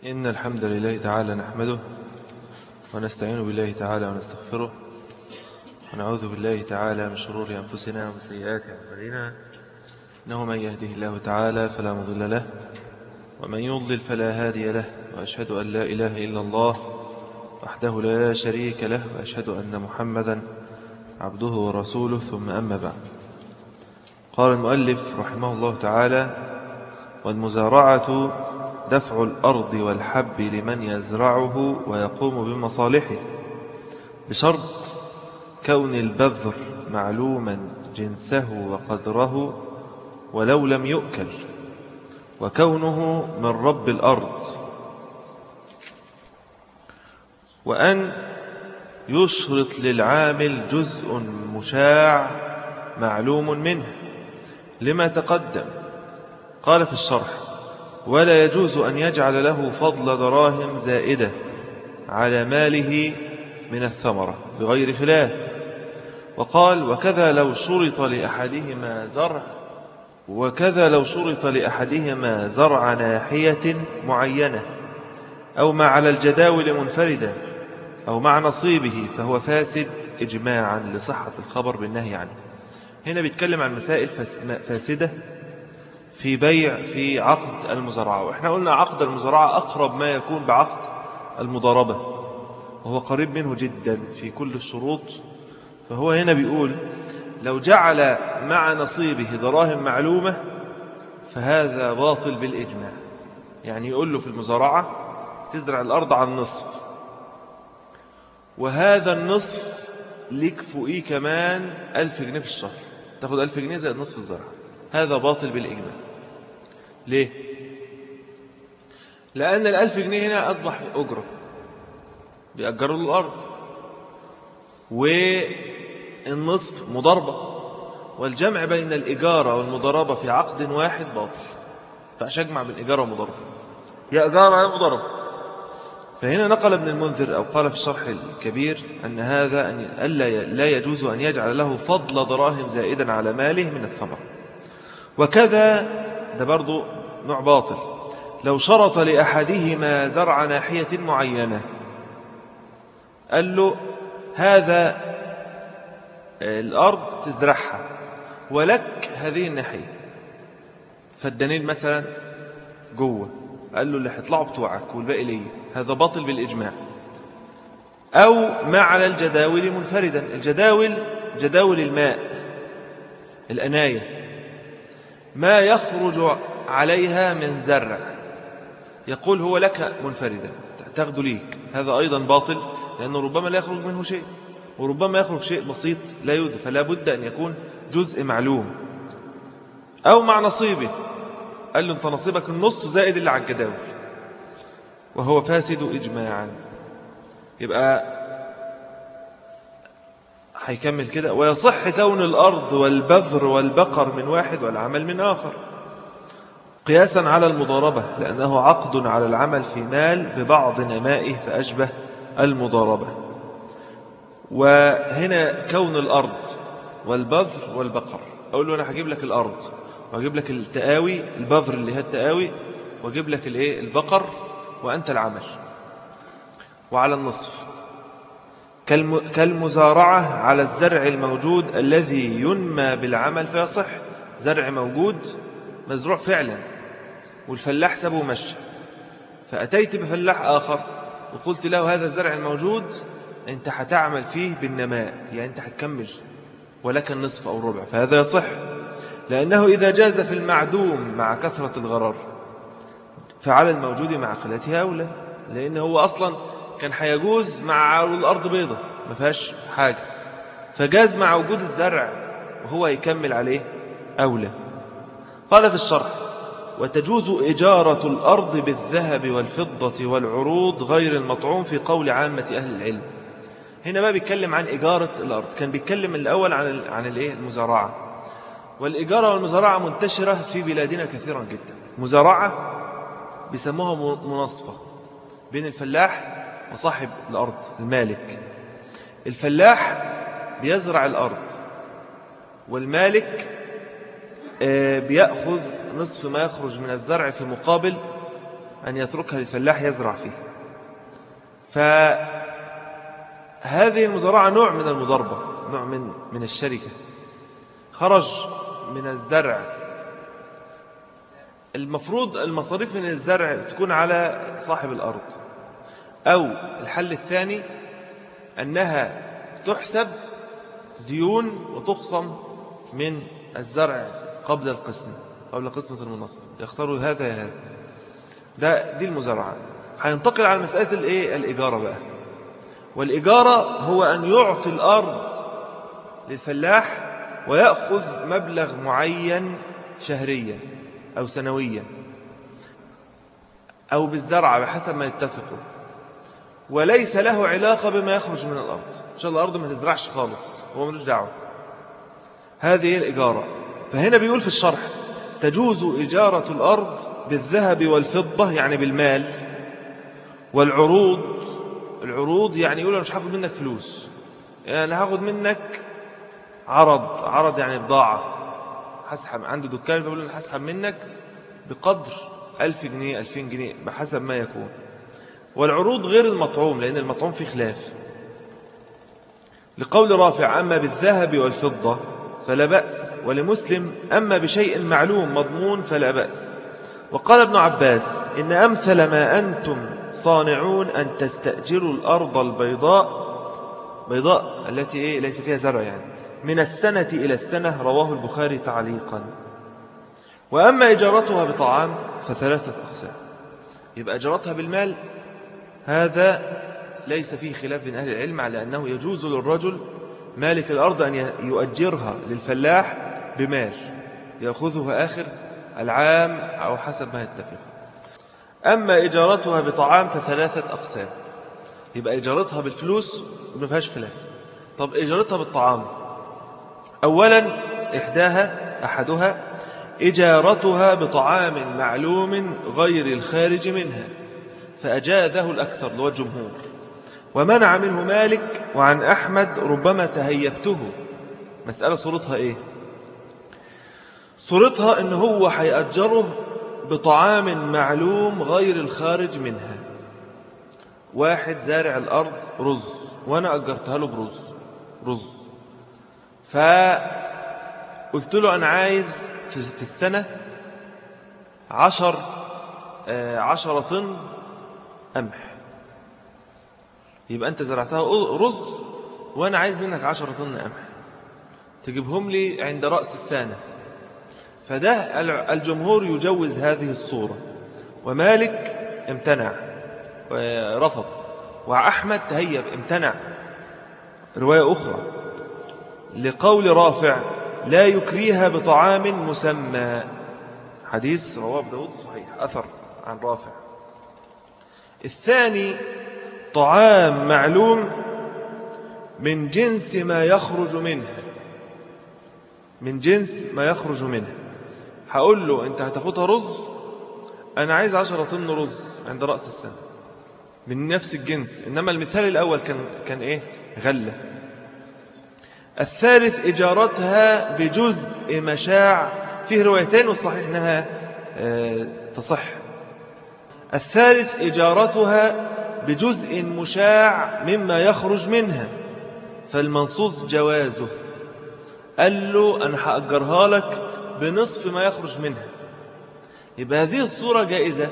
إن الحمد لله تعالى نحمده ونستعين بالله تعالى ونستغفره ونعوذ بالله تعالى من شرور أنفسنا ومن سيئات أعمالنا إنه من يهده الله تعالى فلا مضل له ومن يضلل فلا هادي له وأشهد أن لا إله إلا الله وحده لا شريك له وأشهد أن محمدا عبده ورسوله ثم أما بعد قال المؤلف رحمه الله تعالى والمزارعة دفع الأرض والحب لمن يزرعه ويقوم بمصالحه بشرط كون البذر معلوما جنسه وقدره ولو لم يؤكل وكونه من رب الأرض وأن يشرط للعامل جزء مشاع معلوم منه لما تقدم قال في الشرح ولا يجوز أن يجعل له فضل دراهم زائدة على ماله من الثمرة بغير خلاف وقال وكذا لو شرط لأحدهما زرع وكذا لو شرط لأحدهما زرع ناحية معينة أو ما على الجداول منفردا أو مع نصيبه فهو فاسد إجماعا لصحة الخبر بالنهي عنه هنا بيتكلم عن مسائل فاسدة في بيع في عقد المزارعة وإحنا قلنا عقد المزارعة أقرب ما يكون بعقد المضاربة وهو قريب منه جدا في كل الشروط فهو هنا بيقول لو جعل مع نصيبه دراهم معلومة فهذا باطل بالإجماع يعني يقول له في المزارعة تزرع الأرض على النصف وهذا النصف لك فوقيه كمان ألف جنيه في الشهر تاخد ألف جنيه زي نصف الزرع هذا باطل بالإجماع ليه؟ لأن الألف جنيه هنا أصبح أجرة بيأجروا له الأرض والنصف مضاربة والجمع بين الإجارة والمضاربة في عقد واحد باطل فأش أجمع بين إجارة ومضاربة يا إجارة يا مضاربة فهنا نقل ابن المنذر أو قال في الشرح الكبير أن هذا أن ألا لا يجوز أن يجعل له فضل دراهم زائدا على ماله من الثمر وكذا ده برضو نوع باطل لو شرط لأحدهما زرع ناحية معينة قال له هذا الأرض تزرعها ولك هذه الناحية فالدنين مثلا جوه قال له اللي هيطلعوا بتوعك والباقي ليه هذا باطل بالإجماع أو ما على الجداول منفردا الجداول جداول الماء الأناية ما يخرج عليها من زرع يقول هو لك منفردا تاخده ليك هذا أيضا باطل لأنه ربما لا يخرج منه شيء وربما يخرج شيء بسيط لا يوجد فلا بد أن يكون جزء معلوم أو مع نصيبه قال له أنت نصيبك النص زائد اللي على الجداول وهو فاسد إجماعا يبقى هيكمل كده ويصح كون الأرض والبذر والبقر من واحد والعمل من آخر قياسا على المضاربة لأنه عقد على العمل في مال ببعض نمائه فأشبه المضاربة وهنا كون الأرض والبذر والبقر أقول له أنا هجيب لك الأرض وأجيب لك التآوي البذر اللي هي التآوي وأجيب لك الإيه البقر وأنت العمل وعلى النصف كالمزارعة على الزرع الموجود الذي ينمى بالعمل فيصح زرع موجود مزروع فعلا والفلاح سبه مشى فأتيت بفلاح آخر وقلت له هذا الزرع الموجود أنت هتعمل فيه بالنماء يعني أنت هتكمل ولك النصف أو ربع فهذا يصح لأنه إذا جاز في المعدوم مع كثرة الغرار فعلى الموجود مع قلتها أولى لأنه هو أصلا كان هيجوز مع الأرض بيضة ما فيهاش حاجة فجاز مع وجود الزرع وهو يكمل عليه أولى قال في الشرح وتجوز إجارة الأرض بالذهب والفضة والعروض غير المطعوم في قول عامة أهل العلم هنا بقى بيتكلم عن إجارة الأرض كان بيتكلم الأول عن عن الإيه المزارعة والإجارة والمزارعة منتشرة في بلادنا كثيرا جدا مزارعة بيسموها مناصفة بين الفلاح وصاحب الأرض المالك الفلاح بيزرع الأرض والمالك بيأخذ نصف ما يخرج من الزرع في مقابل أن يتركها للفلاح يزرع فيه فهذه المزارعة نوع من المضاربة نوع من من الشركة خرج من الزرع المفروض المصاريف من الزرع تكون على صاحب الأرض أو الحل الثاني أنها تحسب ديون وتخصم من الزرع قبل القسم قبل قسمة المنصب يختاروا هذا يا هذا ده دي المزارعة هينتقل على مسألة الايه الإجارة بقى والإجارة هو أن يعطي الأرض للفلاح ويأخذ مبلغ معين شهريا أو سنويا أو بالزرع بحسب ما يتفقوا وليس له علاقة بما يخرج من الأرض إن شاء الله الأرض ما تزرعش خالص هو ملوش دعوة هذه هي الإجارة فهنا بيقول في الشرح تجوز إجارة الأرض بالذهب والفضة يعني بالمال والعروض العروض يعني يقول أنا مش هاخد منك فلوس يعني أنا هاخد منك عرض عرض يعني بضاعة هسحب عنده دكان فيقول أنا هسحب منك بقدر ألف جنيه ألفين جنيه بحسب ما يكون والعروض غير المطعوم لأن المطعوم فيه خلاف لقول رافع أما بالذهب والفضة فلا بأس ولمسلم أما بشيء معلوم مضمون فلا بأس وقال ابن عباس إن أمثل ما أنتم صانعون أن تستأجروا الأرض البيضاء بيضاء التي إيه ليس فيها زرع يعني من السنة إلى السنة رواه البخاري تعليقا وأما إجارتها بطعام فثلاثة أقسام يبقى إجارتها بالمال هذا ليس فيه خلاف بين أهل العلم على أنه يجوز للرجل مالك الأرض أن يؤجرها للفلاح بمال يأخذه آخر العام أو حسب ما يتفق أما إجارتها بطعام فثلاثة أقسام يبقى إجارتها بالفلوس ما فيهاش خلاف طب إجارتها بالطعام أولا إحداها أحدها إجارتها بطعام معلوم غير الخارج منها فأجاذه الأكثر لو الجمهور ومنع منه مالك وعن أحمد ربما تهيبته مسألة صورتها إيه صورتها إن هو هيأجره بطعام معلوم غير الخارج منها واحد زارع الأرض رز وأنا أجرتها له برز رز فقلت له أنا عايز في السنة عشر آه، عشرة طن قمح يبقى أنت زرعتها رز وأنا عايز منك عشرة طن قمح تجيبهم لي عند رأس السنة فده الجمهور يجوز هذه الصورة ومالك امتنع ورفض وأحمد تهيب امتنع رواية أخرى لقول رافع لا يكريها بطعام مسمى حديث رواه داود صحيح أثر عن رافع الثاني طعام معلوم من جنس ما يخرج منها من جنس ما يخرج منها هقول له انت هتاخدها رز انا عايز عشرة طن رز عند رأس السنة من نفس الجنس انما المثال الاول كان, كان ايه غلة الثالث اجارتها بجزء مشاع فيه روايتين والصحيح انها اه تصح الثالث إجارتها بجزء مشاع مما يخرج منها فالمنصوص جوازه قال له أنا هأجرها لك بنصف ما يخرج منها يبقى هذه الصورة جائزة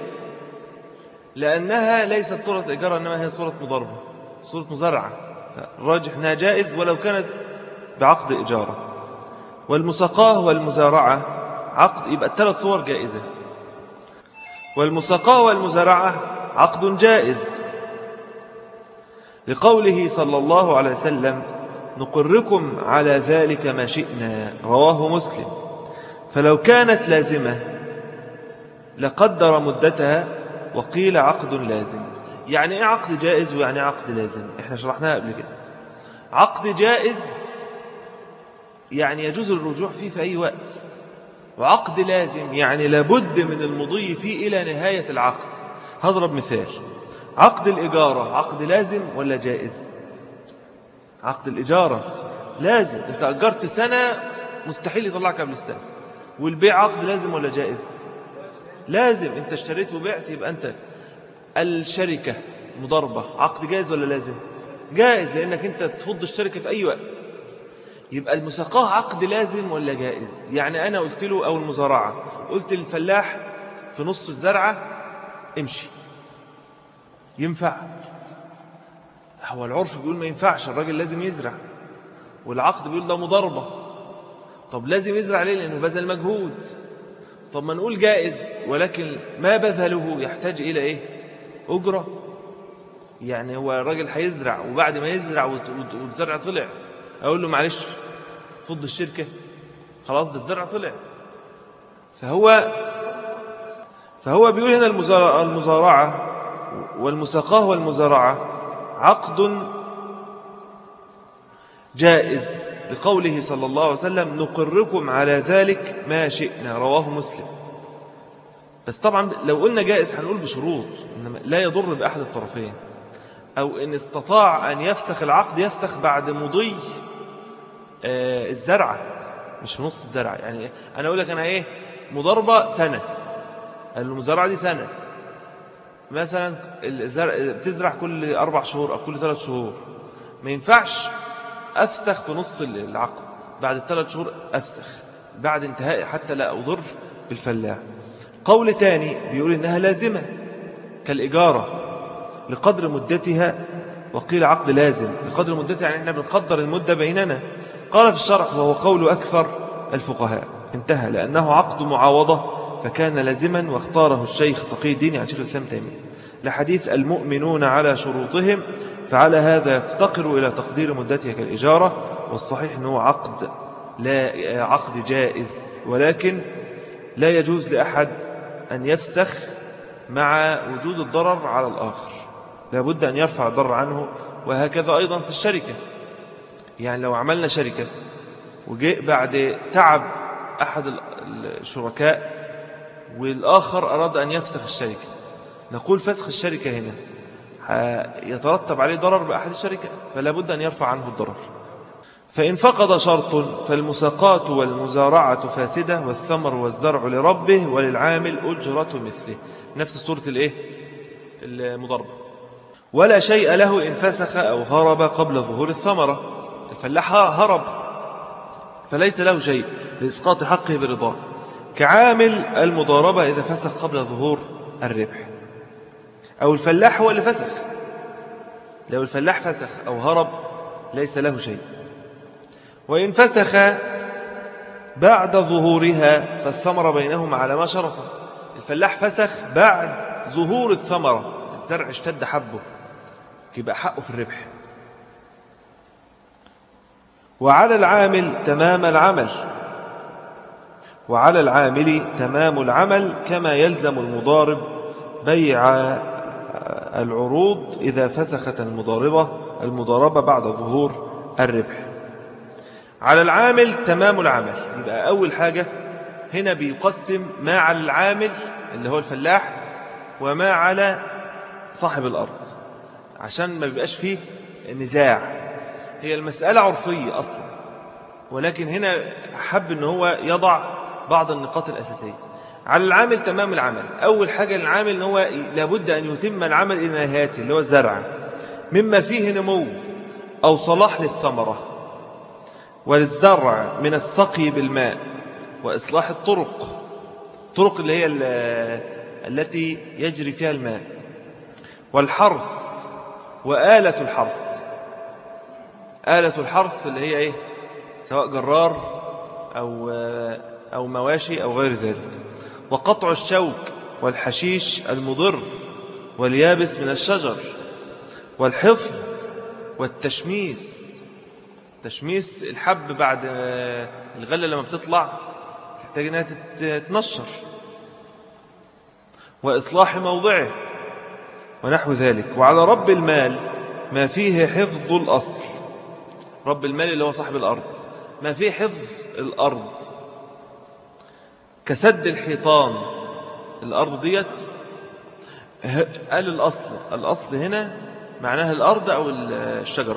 لأنها ليست صورة إجارة إنما هي صورة مضاربة صورة مزارعة الراجح أنها جائز ولو كانت بعقد إجارة والمساقاه والمزارعة عقد يبقى الثلاث صور جائزة والمساقاه والمزارعة عقد جائز لقوله صلى الله عليه وسلم نقركم على ذلك ما شئنا رواه مسلم فلو كانت لازمة لقدر مدتها وقيل عقد لازم يعني ايه عقد جائز ويعني ايه عقد لازم احنا شرحناها قبل كده عقد جائز يعني يجوز الرجوع فيه في أي وقت وعقد لازم يعني لابد من المضي فيه إلى نهاية العقد هضرب مثال عقد الإجارة عقد لازم ولا جائز عقد الإجارة لازم أنت أجرت سنة مستحيل يطلعك قبل السنة والبيع عقد لازم ولا جائز لازم انت اشتريت وبعت يبقى انت الشركة مضاربة عقد جائز ولا لازم جائز لانك انت تفض الشركة في اي وقت يبقى المساقاه عقد لازم ولا جائز يعني انا قلت له او المزارعة قلت للفلاح في نص الزرعة امشي ينفع هو العرف بيقول ما ينفعش الراجل لازم يزرع والعقد بيقول ده مضاربة طب لازم يزرع ليه لأنه بذل مجهود طب ما نقول جائز ولكن ما بذله يحتاج إلى إيه أجرة يعني هو الراجل هيزرع وبعد ما يزرع والزرع طلع أقول له معلش فض الشركة خلاص ده الزرع طلع فهو فهو بيقول هنا المزارعة والمساقاه والمزارعة عقد جائز لقوله صلى الله عليه وسلم نقركم على ذلك ما شئنا رواه مسلم بس طبعا لو قلنا جائز هنقول بشروط إنما لا يضر بأحد الطرفين أو إن استطاع أن يفسخ العقد يفسخ بعد مضي آه، الزرعة مش في نص الزرعة يعني أنا أقول لك أنا إيه مضاربة سنة المزارعة دي سنة مثلا الزرع بتزرع كل أربع شهور أو كل ثلاث شهور ما ينفعش أفسخ في نص العقد بعد الثلاث شهور أفسخ بعد انتهاء حتى لا أضر بالفلاح قول تاني بيقول إنها لازمة كالإجارة لقدر مدتها وقيل عقد لازم لقدر مدتها يعني احنا بنقدر المدة بيننا قال في الشرح وهو قول أكثر الفقهاء انتهى لأنه عقد معاوضة فكان لازما واختاره الشيخ تقي الدين عن شيخ الإسلام تيمية لحديث المؤمنون على شروطهم فعلى هذا يفتقر إلى تقدير مدتها كالإجارة والصحيح أنه عقد لا عقد جائز ولكن لا يجوز لأحد أن يفسخ مع وجود الضرر على الآخر لابد أن يرفع الضرر عنه وهكذا أيضا في الشركة يعني لو عملنا شركة وجاء بعد تعب أحد الشركاء والآخر أراد أن يفسخ الشركة نقول فسخ الشركة هنا يترتب عليه ضرر بأحد الشركة فلا بد أن يرفع عنه الضرر فإن فقد شرط فالمساقات والمزارعة فاسدة والثمر والزرع لربه وللعامل أجرة مثله نفس صورة الإيه؟ المضربة ولا شيء له إن فسخ أو هرب قبل ظهور الثمرة الفلاح هرب فليس له شيء لإسقاط حقه برضاه كعامل المضاربة إذا فسخ قبل ظهور الربح أو الفلاح هو اللي فسخ لو الفلاح فسخ أو هرب ليس له شيء وإن فسخ بعد ظهورها فالثمرة بينهما على ما شرط الفلاح فسخ بعد ظهور الثمرة الزرع اشتد حبه يبقى حقه في الربح وعلى العامل تمام العمل وعلى العامل تمام العمل كما يلزم المضارب بيع العروض إذا فسخت المضاربة المضاربة بعد ظهور الربح على العامل تمام العمل يبقى أول حاجة هنا بيقسم ما على العامل اللي هو الفلاح وما على صاحب الأرض عشان ما بيبقاش فيه نزاع هي المسألة عرفية أصلا ولكن هنا حب أنه هو يضع بعض النقاط الأساسية على العامل تمام العمل أول حاجة للعامل أنه هو لابد أن يتم العمل إلى نهايته اللي هو الزرع مما فيه نمو أو صلاح للثمرة وللزرع من السقي بالماء وإصلاح الطرق الطرق اللي هي التي يجري فيها الماء والحرث وآلة الحرث آلة الحرث اللي هي إيه سواء جرار أو أو مواشي أو غير ذلك وقطع الشوك والحشيش المضر واليابس من الشجر والحفظ والتشميس تشميس الحب بعد الغلة لما بتطلع تحتاج أنها تتنشر وإصلاح موضعه ونحو ذلك وعلى رب المال ما فيه حفظ الأصل رب المال اللي هو صاحب الأرض ما فيه حفظ الأرض كسد الحيطان الأرض ديت قال الأصل الأصل هنا معناها الأرض أو الشجرة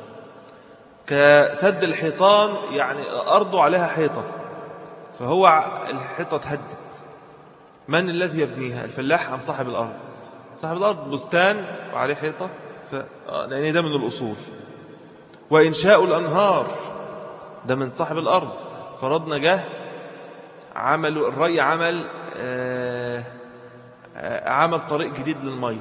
كسد الحيطان يعني أرضه عليها حيطة فهو الحيطة تهدد من الذي يبنيها الفلاح أم صاحب الأرض صاحب الأرض بستان وعليه حيطة ف... آه، لأن ده من الأصول وإنشاء الأنهار ده من صاحب الأرض فرضنا جه عملوا الري عمل آه، آه، عمل طريق جديد للمية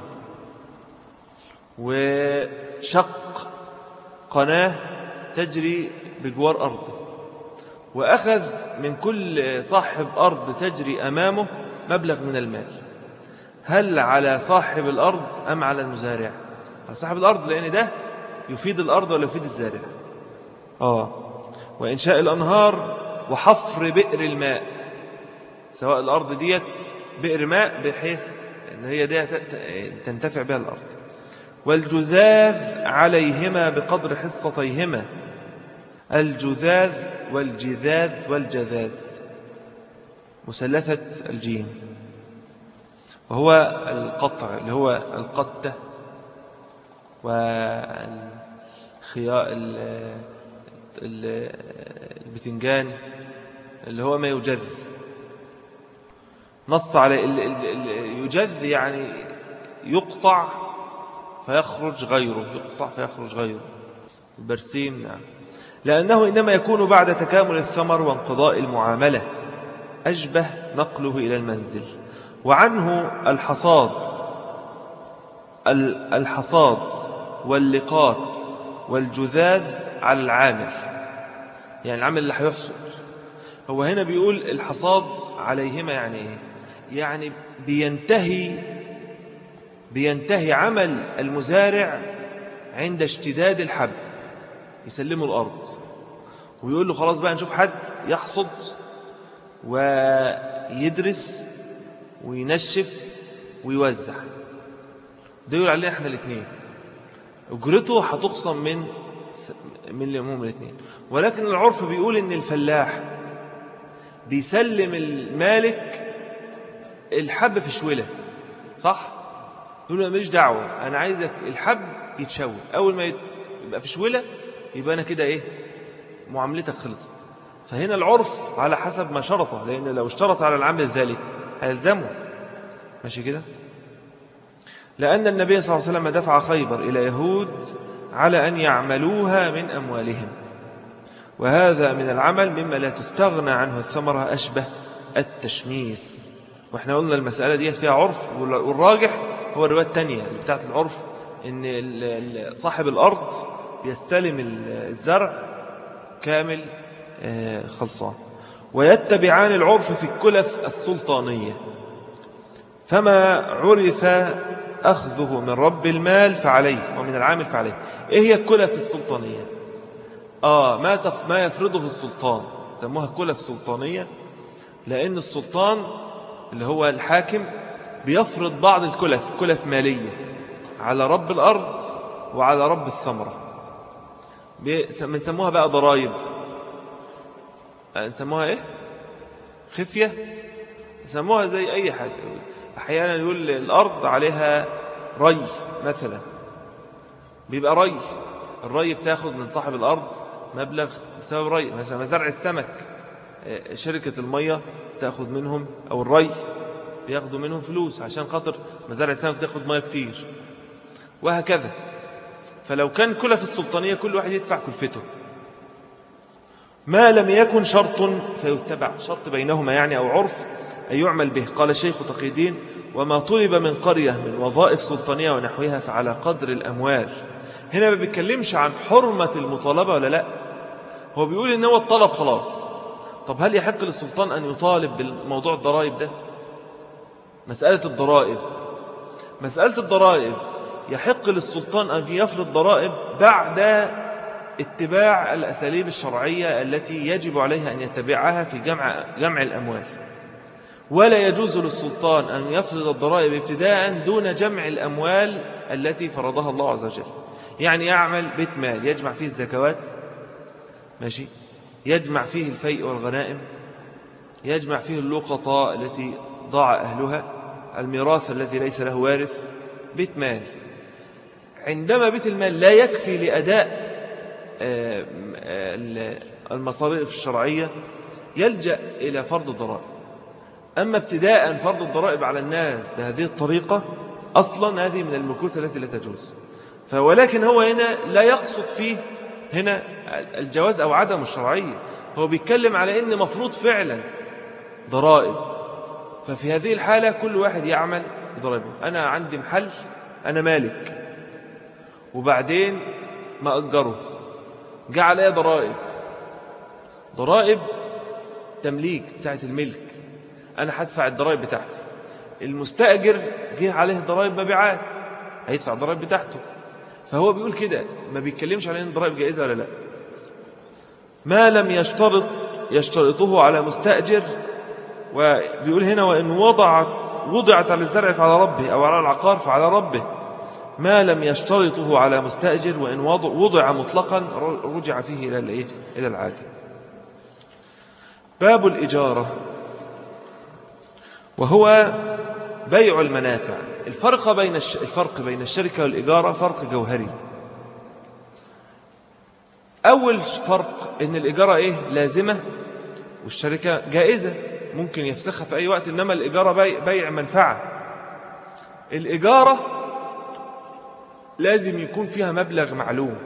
وشق قناة تجري بجوار أرضه وأخذ من كل صاحب أرض تجري أمامه مبلغ من المال هل على صاحب الأرض أم على المزارع على صاحب الأرض لأن ده يفيد الأرض ولا يفيد الزارع آه وإنشاء الأنهار وحفر بئر الماء سواء الأرض ديت بئر ماء بحيث أن هي دي تنتفع بها الأرض والجذاذ عليهما بقدر حصتيهما الجذاذ والجذاذ والجذاذ مثلثة الجيم وهو القطع اللي هو القتة والخياء البتنجان اللي هو ما يجذ نص على يجذ يعني يقطع فيخرج غيره يقطع فيخرج غيره البرسيم نعم لأنه إنما يكون بعد تكامل الثمر وانقضاء المعاملة أشبه نقله إلى المنزل وعنه الحصاد الحصاد واللقاط والجذاذ على العامل يعني العامل اللي هيحصد هو هنا بيقول الحصاد عليهما يعني ايه يعني بينتهي بينتهي عمل المزارع عند اشتداد الحب يسلمه الأرض ويقول له خلاص بقى نشوف حد يحصد ويدرس وينشف ويوزع ده يقول عليه احنا الاثنين اجرته هتخصم من من هم الاثنين ولكن العرف بيقول ان الفلاح بيسلم المالك الحب في شوله صح يقول له ماليش دعوه انا عايزك الحب يتشوي اول ما يبقى في شوله يبقى انا كده ايه معاملتك خلصت فهنا العرف على حسب ما شرطه لان لو اشترط على العامل ذلك هيلزمه ماشي كده لأن النبي صلى الله عليه وسلم دفع خيبر إلى يهود على أن يعملوها من أموالهم وهذا من العمل مما لا تستغنى عنه الثمرة أشبه التشميس وإحنا قلنا المسألة دي فيها عرف والراجح هو الرواية الثانية اللي بتاعت العرف إن صاحب الأرض بيستلم الزرع كامل آه، خلصان ويتبعان العرف في الكلف السلطانية فما عرف أخذه من رب المال فعليه ومن العامل فعليه إيه هي الكلف السلطانية آه ما, تف ما يفرضه السلطان سموها كلف سلطانية لأن السلطان اللي هو الحاكم بيفرض بعض الكلف كلف مالية على رب الأرض وعلى رب الثمرة بنسموها بقى ضرائب نسموها ايه خفية يسموها زي أي حاجة أحيانا يقول الأرض عليها ري مثلا بيبقى ري الري بتاخد من صاحب الأرض مبلغ بسبب ري مثلا مزارع السمك آه، شركة المية تأخذ منهم أو الري بياخدوا منهم فلوس عشان خاطر مزارع السمك تأخذ مية كتير وهكذا فلو كان كلها في السلطانية كل واحد يدفع كلفته ما لم يكن شرط فيتبع شرط بينهما يعني أو عرف أن يعمل به قال الشيخ تقي الدين وما طلب من قرية من وظائف سلطانية ونحوها فعلى قدر الأموال هنا ما بيتكلمش عن حرمة المطالبة ولا لا هو بيقول إن هو الطلب خلاص طب هل يحق للسلطان أن يطالب بالموضوع الضرائب ده مسألة الضرائب مسألة الضرائب يحق للسلطان أن يفرض ضرائب بعد اتباع الأساليب الشرعية التي يجب عليها أن يتبعها في جمع, جمع الأموال ولا يجوز للسلطان أن يفرض الضرائب ابتداء دون جمع الأموال التي فرضها الله عز وجل يعني يعمل بيت مال يجمع فيه الزكوات ماشي يجمع فيه الفيء والغنائم يجمع فيه اللقطاء التي ضاع أهلها الميراث الذي ليس له وارث بيت مال عندما بيت المال لا يكفي لأداء آه، المصاريف الشرعية يلجأ إلى فرض الضرائب أما ابتداء فرض الضرائب على الناس بهذه الطريقة أصلا هذه من المكوس التي لا تجوز ولكن هو هنا لا يقصد فيه هنا الجواز أو عدم الشرعية هو بيتكلم على أن مفروض فعلا ضرائب ففي هذه الحالة كل واحد يعمل بضرائبه أنا عندي محل أنا مالك وبعدين ما أجره جاء عليها ضرائب ضرائب تمليك بتاعت الملك أنا هدفع الضرائب بتاعتي المستأجر جه عليه ضرائب مبيعات هيدفع الضرائب بتاعته فهو بيقول كده ما بيتكلمش على ان الضرائب جائزة ولا لا ما لم يشترط يشترطه على مستأجر وبيقول هنا وإن وضعت وضعت على الزرع فعلى ربه أو على العقار فعلى ربه ما لم يشترطه على مستأجر وإن وضع مطلقا رجع فيه إلى الإيه؟ إلى العادة باب الإجارة وهو بيع المنافع الفرق بين الفرق بين الشركة والإجارة فرق جوهري أول فرق إن الإجارة إيه لازمة والشركة جائزة ممكن يفسخها في أي وقت إنما الإجارة بيع, بيع منفعة الإجارة لازم يكون فيها مبلغ معلوم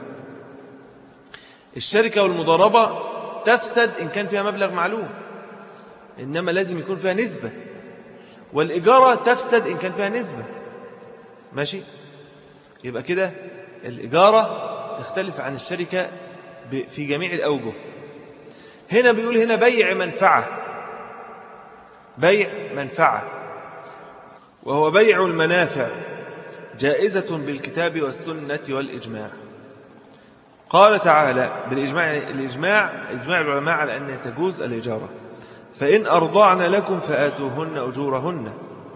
الشركة والمضاربة تفسد إن كان فيها مبلغ معلوم إنما لازم يكون فيها نسبة والإجارة تفسد إن كان فيها نسبة ماشي يبقى كده الإجارة تختلف عن الشركة في جميع الأوجه هنا بيقول هنا بيع منفعة بيع منفعة وهو بيع المنافع جائزة بالكتاب والسنة والإجماع قال تعالى بالإجماع الإجماع إجماع العلماء على أن تجوز الإجارة فإن أرضعن لكم فآتوهن أجورهن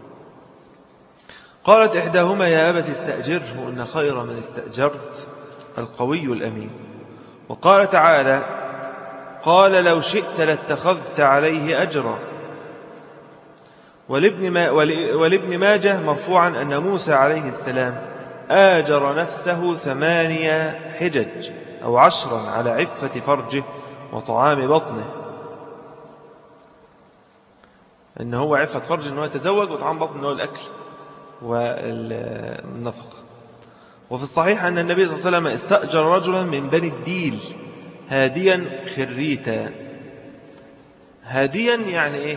قالت إحداهما يا أبت استأجره إن خير من استأجرت القوي الأمين وقال تعالى قال لو شئت لاتخذت عليه أجرا ولابن, ما ولابن ماجه مرفوعا أن موسى عليه السلام آجر نفسه ثمانية حجج أو عشرا على عفة فرجه وطعام بطنه ان هو عفة فرج ان هو يتزوج وطعام بطن ان هو الأكل والنفقة وفي الصحيح أن النبي صلى الله عليه وسلم استأجر رجلا من بني الديل هاديا خريتا هاديا يعني إيه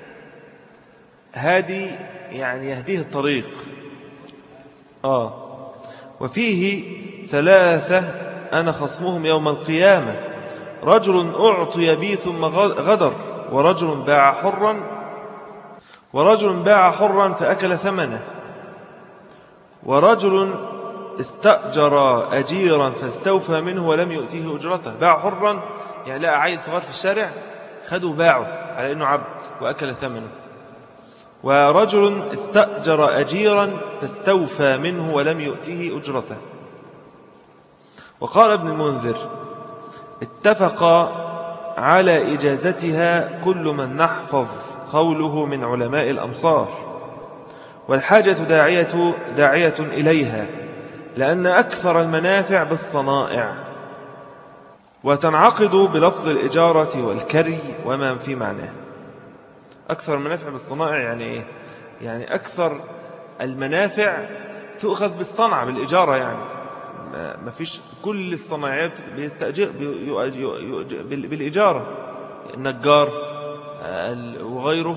هادي يعني يهديه الطريق آه وفيه ثلاثة أنا خصمهم يوم القيامة رجل أعطي بي ثم غدر ورجل باع حرا ورجل باع حرا فأكل ثمنه ورجل استأجر أجيرا فاستوفى منه ولم يؤتيه أجرته باع حرا يعني لقى عيل صغير في الشارع خدوا باعه على أنه عبد وأكل ثمنه ورجل استأجر أجيرا فاستوفى منه ولم يؤتيه أجرته وقال ابن المنذر اتفق على إجازتها كل من نحفظ قوله من علماء الأمصار والحاجة داعية, داعية إليها لأن أكثر المنافع بالصنائع وتنعقد بلفظ الإجارة والكري وما في معناه أكثر المنافع بالصنائع يعني إيه؟ يعني أكثر المنافع تؤخذ بالصنع بالإجارة يعني ما فيش كل الصناعات بيستأجر بالإجارة النجار وغيره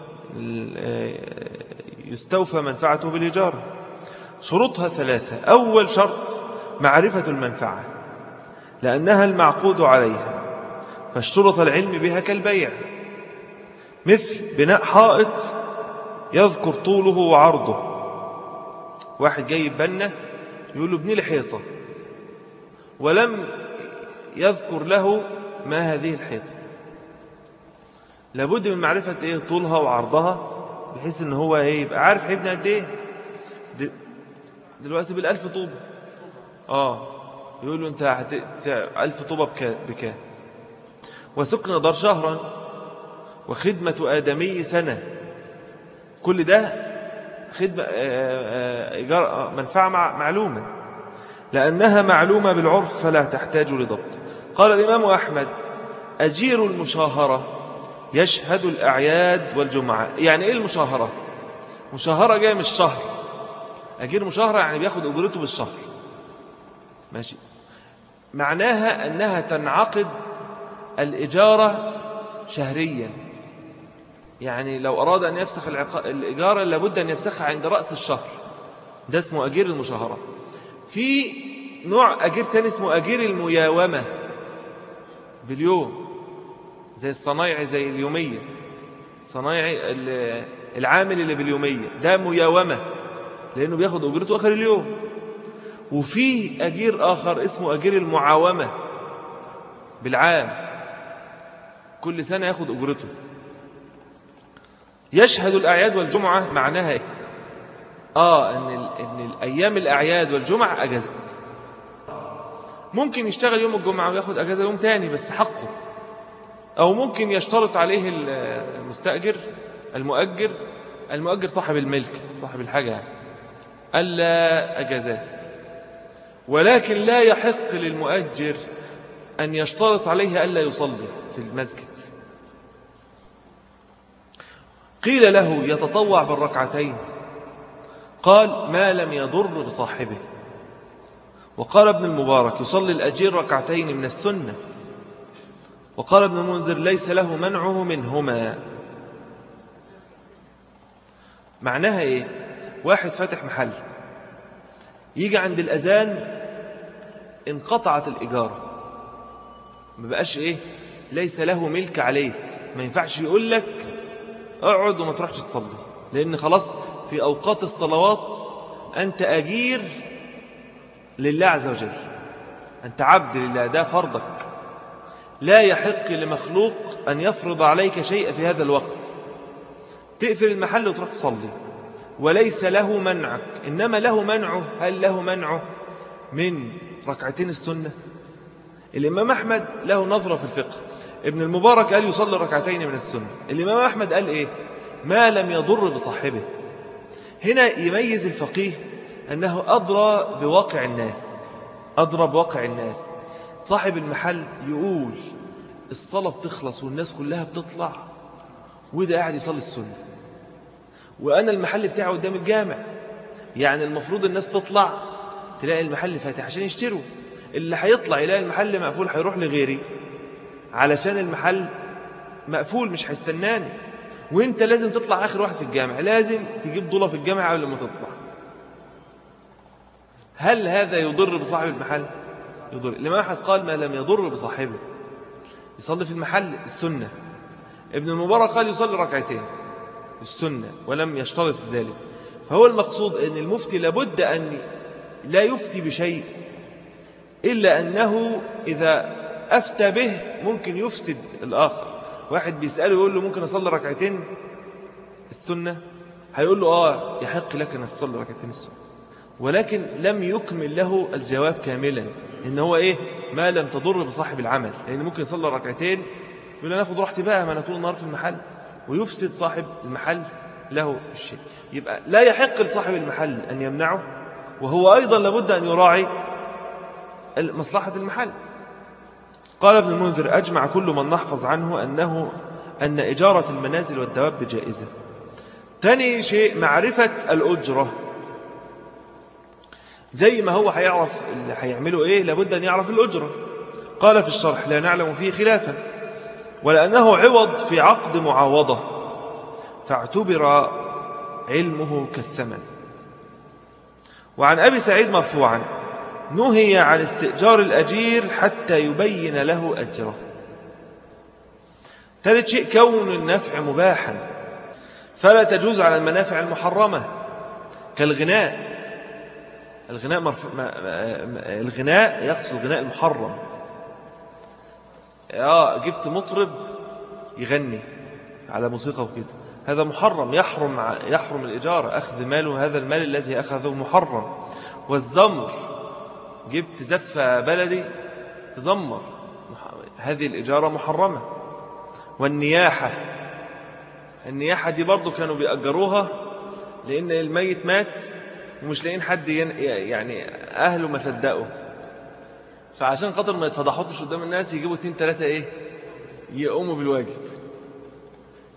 يستوفى منفعته بالإجارة شروطها ثلاثة أول شرط معرفة المنفعة لأنها المعقود عليها فاشترط العلم بها كالبيع مثل بناء حائط يذكر طوله وعرضه واحد جاي بنا يقول له ابني لي حيطة ولم يذكر له ما هذه الحيطة لابد من معرفة ايه طولها وعرضها بحيث ان هو ايه يبقى عارف هيبني قد ايه دلوقتي بالالف طوبة اه يقول له انت هت... الف طوبة بكام وسكن دار شهرا وخدمة آدمي سنة كل ده خدمة إيجار منفعة معلومة لأنها معلومة بالعرف فلا تحتاج لضبط قال الإمام أحمد أجير المشاهرة يشهد الأعياد والجمعة يعني إيه المشاهرة مشاهرة جاية من الشهر أجير مشاهرة يعني بياخد أجرته بالشهر ماشي معناها أنها تنعقد الإجارة شهريا يعني لو أراد أن يفسخ الإجارة لابد أن يفسخها عند رأس الشهر ده اسمه أجير المشاهرة في نوع أجير تاني اسمه أجير المياومة باليوم زي الصنايعي زي اليومية الصنايعي العامل اللي باليومية ده مياومة لأنه بياخد أجرته آخر اليوم وفي أجير آخر اسمه أجير المعاومة بالعام كل سنة ياخد أجرته يشهد الأعياد والجمعة معناها إيه؟ آه إن, إن الأيام الأعياد والجمعة أجازت ممكن يشتغل يوم الجمعة وياخد أجازة يوم تاني بس حقه أو ممكن يشترط عليه المستأجر المؤجر المؤجر صاحب الملك صاحب الحاجة ألا أجازات ولكن لا يحق للمؤجر أن يشترط عليه ألا يصلي في المسجد قيل له يتطوع بالركعتين قال ما لم يضر بصاحبه وقال ابن المبارك يصلي الأجير ركعتين من السنة وقال ابن المنذر ليس له منعه منهما معناها ايه واحد فاتح محل يجي عند الأذان انقطعت الإجارة ما بقاش ايه ليس له ملك عليك ما ينفعش يقول لك اقعد وما تروحش تصلي لأن خلاص في أوقات الصلوات أنت أجير لله عز وجل أنت عبد لله ده فرضك لا يحق لمخلوق أن يفرض عليك شيء في هذا الوقت تقفل المحل وتروح تصلي وليس له منعك إنما له منعه هل له منعه من ركعتين السنة الإمام أحمد له نظرة في الفقه ابن المبارك قال يصلي ركعتين من السنة الإمام أحمد قال إيه ما لم يضر بصاحبه هنا يميز الفقيه أنه أدرى بواقع الناس أدرى بواقع الناس صاحب المحل يقول الصلاة بتخلص والناس كلها بتطلع وده قاعد يصلي السنة وأنا المحل بتاعي قدام الجامع يعني المفروض الناس تطلع تلاقي المحل فاتح عشان يشتروا اللي هيطلع يلاقي المحل مقفول هيروح لغيري علشان المحل مقفول مش هيستناني وانت لازم تطلع آخر واحد في الجامع لازم تجيب ضلة في الجامع قبل ما تطلع هل هذا يضر بصاحب المحل يضر لما أحد قال ما لم يضر بصاحبه يصلي في المحل السنة ابن المبارك قال يصلي ركعتين السنة ولم يشترط ذلك فهو المقصود أن المفتي لابد أن لا يفتي بشيء إلا أنه إذا أفتى به ممكن يفسد الآخر واحد بيسأله يقول له ممكن أصلي ركعتين السنة هيقول له آه يحق لك أنك تصلي ركعتين السنة ولكن لم يكمل له الجواب كاملا إن هو إيه ما لم تضر بصاحب العمل لأن ممكن يصلي ركعتين يقول أنا أخذ راحتي بقى ما أنا طول النهار في المحل ويفسد صاحب المحل له الشيء يبقى لا يحق لصاحب المحل أن يمنعه وهو أيضا لابد أن يراعي مصلحة المحل قال ابن المنذر أجمع كل من نحفظ عنه أنه أن إجارة المنازل والدواب جائزة تاني شيء معرفة الأجرة زي ما هو هيعرف اللي هيعمله إيه لابد أن يعرف الأجرة قال في الشرح لا نعلم فيه خلافا ولأنه عوض في عقد معاوضة فاعتبر علمه كالثمن وعن أبي سعيد مرفوعا نهي عن استئجار الأجير حتى يبين له أجره ثالث شيء كون النفع مباحا فلا تجوز على المنافع المحرمة كالغناء الغناء, مرف... الغناء يقصد الغناء المحرم آه جبت مطرب يغني على موسيقى وكده هذا محرم يحرم يحرم الإجارة أخذ ماله هذا المال الذي أخذه محرم والزمر جبت زفة بلدي تزمر هذه الإجارة محرمة والنياحة النياحة دي برضو كانوا بيأجروها لأن الميت مات ومش لاقيين حد يعني أهله ما صدقوا فعشان خاطر ما يتفضحوش قدام الناس يجيبوا اتنين تلاتة إيه يقوموا بالواجب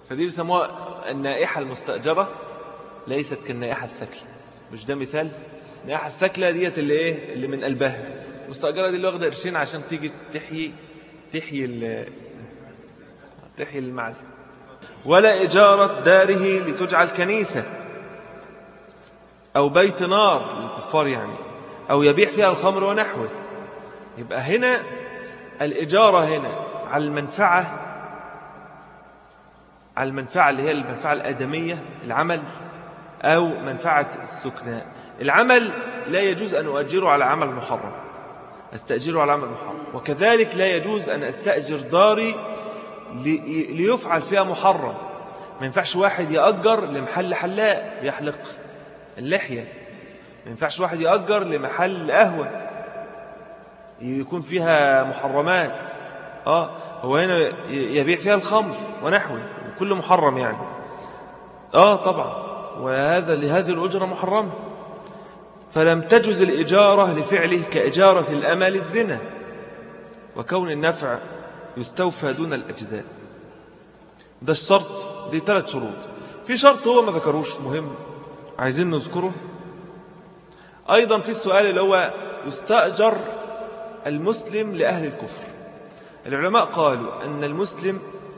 فدي بيسموها النائحة المستأجرة ليست كالنائحة الثكلة مش ده مثال النائحة الثكلة ديت اللي ايه اللي من قلبها المستأجرة دي اللي واخدة قرشين عشان تيجي تحيي تحيي تحيي المعزة ولا إجارة داره لتجعل كنيسة أو بيت نار للكفار يعني أو يبيع فيها الخمر ونحوه يبقى هنا الإجارة هنا على المنفعة على المنفعة اللي هي المنفعة الآدمية العمل أو منفعة السكناء العمل لا يجوز أن أؤجره على عمل محرم أستأجره على عمل محرم وكذلك لا يجوز أن أستأجر داري ليفعل فيها محرم ما ينفعش واحد يأجر لمحل حلاق يحلق اللحية ما ينفعش واحد يأجر لمحل قهوة يكون فيها محرمات آه هو هنا يبيع فيها الخمر ونحوه كل محرم يعني آه طبعا وهذا لهذه الأجرة محرمة فلم تجز الإجارة لفعله كإجارة الأمل الزنا وكون النفع يستوفى دون الأجزاء ده الشرط دي ثلاث شروط في شرط هو ما ذكروش مهم عايزين نذكره أيضا في السؤال اللي هو يستأجر المسلم لأهل الكفر العلماء قالوا أن المسلم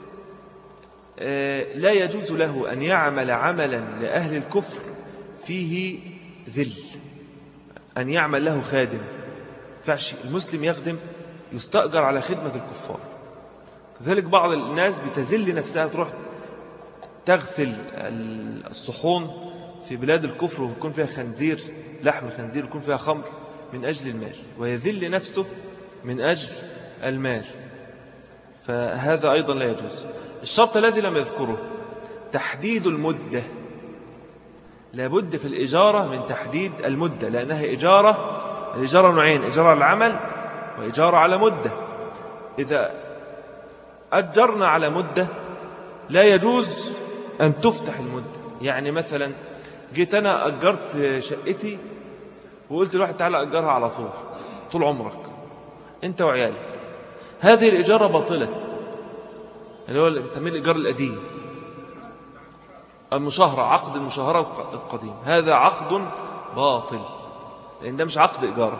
آه، لا يجوز له أن يعمل عملا لأهل الكفر فيه ذل أن يعمل له خادم فعش المسلم يخدم يستأجر على خدمة الكفار كذلك بعض الناس بتزل نفسها تروح تغسل الصحون في بلاد الكفر ويكون فيها خنزير لحم خنزير يكون فيها خمر من أجل المال ويذل نفسه من أجل المال فهذا أيضا لا يجوز الشرط الذي لم يذكره تحديد المدة لابد في الإجارة من تحديد المدة لأنها إجارة الإجارة نوعين إجارة على العمل وإجارة على مدة إذا أجرنا على مدة لا يجوز أن تفتح المدة يعني مثلا جيت أنا أجرت شقتي وقلت لواحد تعالى أجرها على طول طول عمرك أنت وعيالك هذه الإجارة باطلة اللي هو اللي بيسميه الإيجار القديم المشاهرة عقد المشاهرة القديم هذا عقد باطل لأن ده مش عقد إيجار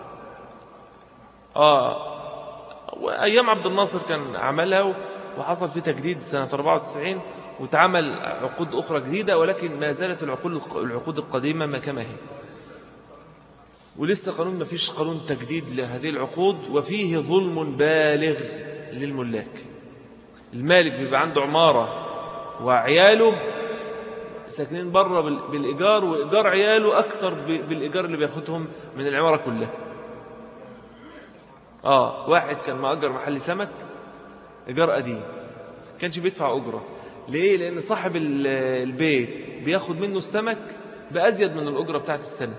آه وأيام عبد الناصر كان عملها وحصل في تجديد سنة 94 وتعمل عقود أخرى جديدة ولكن ما زالت العقود القديمة ما كما هي ولسه قانون ما فيش قانون تجديد لهذه العقود وفيه ظلم بالغ للملاك المالك بيبقى عنده عمارة وعياله ساكنين بره بالإيجار وإيجار عياله أكتر بالإيجار اللي بياخدهم من العمارة كلها آه واحد كان مأجر محل سمك إيجار قديم كانش بيدفع أجرة ليه؟ لأن صاحب البيت بياخد منه السمك بأزيد من الأجرة بتاعت السنة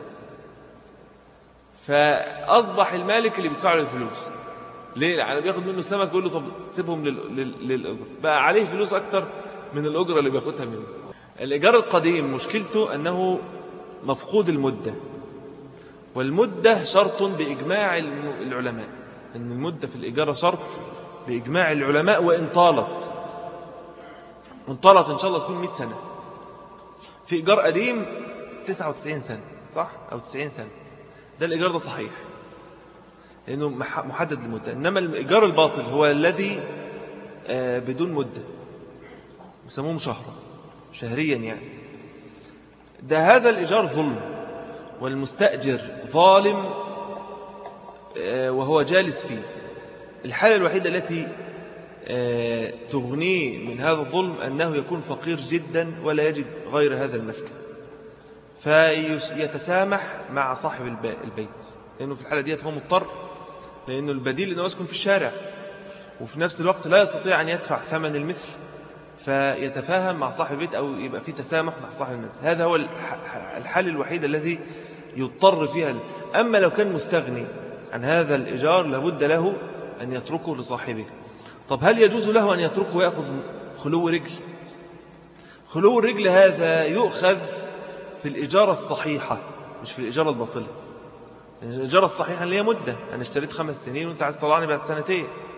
فأصبح المالك اللي بيدفع له الفلوس ليه؟ يعني بياخد منه السمك يقول له طب سيبهم للأجرة بقى عليه فلوس أكتر من الأجرة اللي بياخدها منه الإيجار القديم مشكلته أنه مفقود المدة والمدة شرط بإجماع العلماء أن المدة في الإيجار شرط بإجماع العلماء وإن طالت وإن طالت إن شاء الله تكون 100 سنة في إيجار قديم 99 سنة صح؟ أو 90 سنة ده الإيجار ده صحيح لأنه محدد المدة إنما الإيجار الباطل هو الذي آه، بدون مدة يسموه مشهرة شهريا يعني ده هذا الإيجار ظلم والمستأجر ظالم آه، وهو جالس فيه الحالة الوحيدة التي آه، تغنيه من هذا الظلم أنه يكون فقير جدا ولا يجد غير هذا المسكن فيتسامح مع صاحب البيت لأنه في الحالة ديت هو مضطر لأنه البديل أنه يسكن في الشارع وفي نفس الوقت لا يستطيع أن يدفع ثمن المثل فيتفاهم مع صاحب البيت أو يبقى في تسامح مع صاحب المنزل هذا هو الحل الوحيد الذي يضطر فيها أما لو كان مستغني عن هذا الإيجار لابد له أن يتركه لصاحبه طب هل يجوز له أن يتركه ويأخذ خلو رجل خلو الرجل هذا يؤخذ في الإجارة الصحيحة مش في الإجارة الباطلة الإجارة الصحيحة اللي هي مدة أنا اشتريت خمس سنين وانت عايز تطلعني بعد سنتين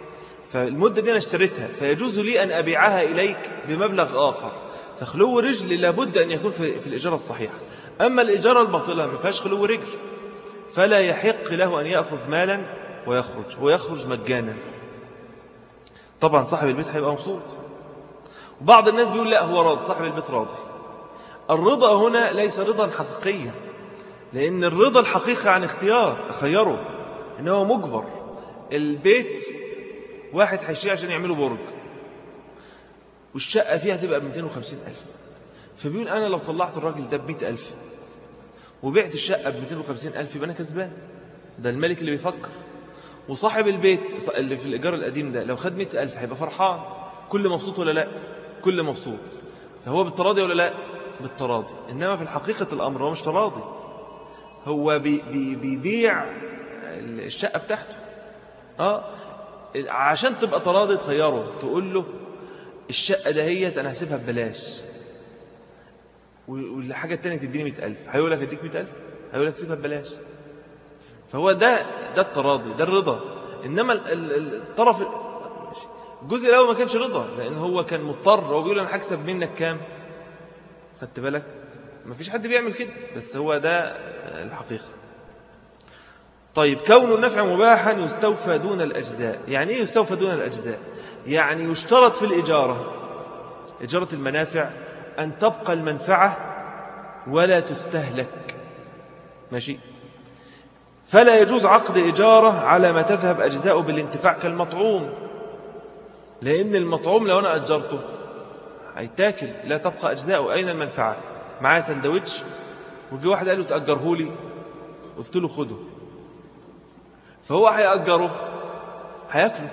فالمدة دي أنا اشتريتها فيجوز لي أن أبيعها إليك بمبلغ آخر فخلو رجل لابد أن يكون في, في الإجارة الصحيحة أما الإجارة الباطلة ما فيهاش خلو رجل فلا يحق له أن يأخذ مالا ويخرج ويخرج مجانا طبعا صاحب البيت هيبقى مبسوط وبعض الناس بيقول لا هو راضي صاحب البيت راضي الرضا هنا ليس رضا حقيقيا لأن الرضا الحقيقي عن اختيار خيره إنه مجبر البيت واحد هيشتري عشان يعملوا برج والشقة فيها تبقى ب 250 ألف فبيقول أنا لو طلعت الراجل ده ب 100 ألف وبعت الشقة ب 250 ألف يبقى أنا كسبان ده الملك اللي بيفكر وصاحب البيت اللي في الإيجار القديم ده لو خد 100 ألف هيبقى فرحان كل مبسوط ولا لا كل مبسوط فهو بالتراضي ولا لا بالتراضي إنما في الحقيقة الأمر هو مش تراضي هو بي بي بيبيع الشقة بتاعته آه عشان تبقى تراضي تخيره تقول له الشقة دهيت أنا هسيبها ببلاش والحاجة التانية تديني مئة ألف هيقول لك اديك مئة ألف هيقول لك سيبها ببلاش فهو ده ده التراضي ده الرضا إنما الطرف الجزء الأول ما كانش رضا لأن هو كان مضطر هو بيقول أنا هكسب منك كام خدت بالك ما فيش حد بيعمل كده بس هو ده الحقيقة طيب كون النفع مباحا يستوفى دون الأجزاء يعني إيه يستوفى دون الأجزاء يعني يشترط في الإجارة إجارة المنافع أن تبقى المنفعة ولا تستهلك ماشي فلا يجوز عقد إجارة على ما تذهب أجزاء بالانتفاع كالمطعوم لأن المطعوم لو أنا أجرته هيتاكل لا تبقى أجزاء أين المنفعة معاه سندويتش وجي واحد قال له تأجره لي قلت له خده فهو هيأجره هياكله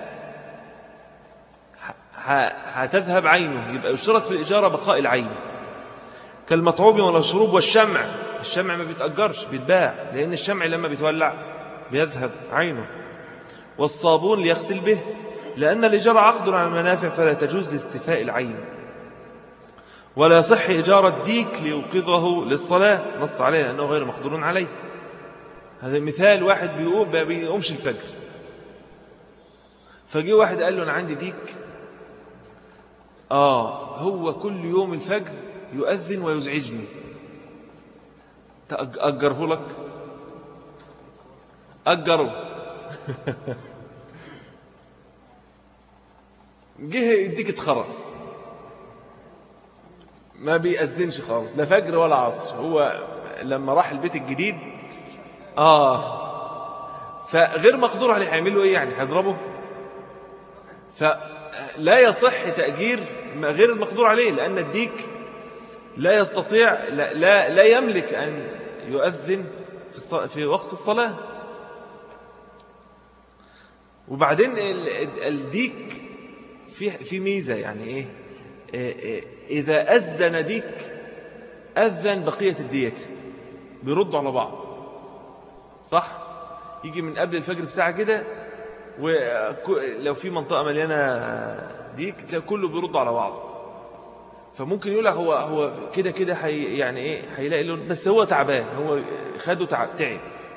هتذهب عينه يبقى يشترط في الإجارة بقاء العين كالمطعوب والشروب والشمع الشمع ما بيتأجرش بيتباع لأن الشمع لما بيتولع بيذهب عينه والصابون ليغسل به لأن الإجارة عقد عن المنافع فلا تجوز لاستفاء العين ولا يصح إجارة ديك ليوقظه للصلاة نص عليه لأنه غير مقدور عليه هذا مثال واحد بيقوم بيقومش الفجر فجي واحد قال له أنا عندي ديك آه هو كل يوم الفجر يؤذن ويزعجني تأجره لك أجره جه يديك اتخرص ما بيأذنش خالص لا فجر ولا عصر هو لما راح البيت الجديد آه فغير مقدور عليه هيعملوا إيه يعني هيضربه فلا يصح تأجير غير المقدور عليه لأن الديك لا يستطيع لا, لا, لا يملك أن يؤذن في, في وقت الصلاة وبعدين الديك في في ميزة يعني إيه إذا أذن ديك أذن بقية الديك بيردوا على بعض صح يجي من قبل الفجر بساعة كده ولو في منطقة مليانة ديك تلاقي كله بيرد على بعض فممكن يقول لك هو هو كده كده حي يعني ايه هيلاقي لون بس هو تعبان هو خده تعب تعب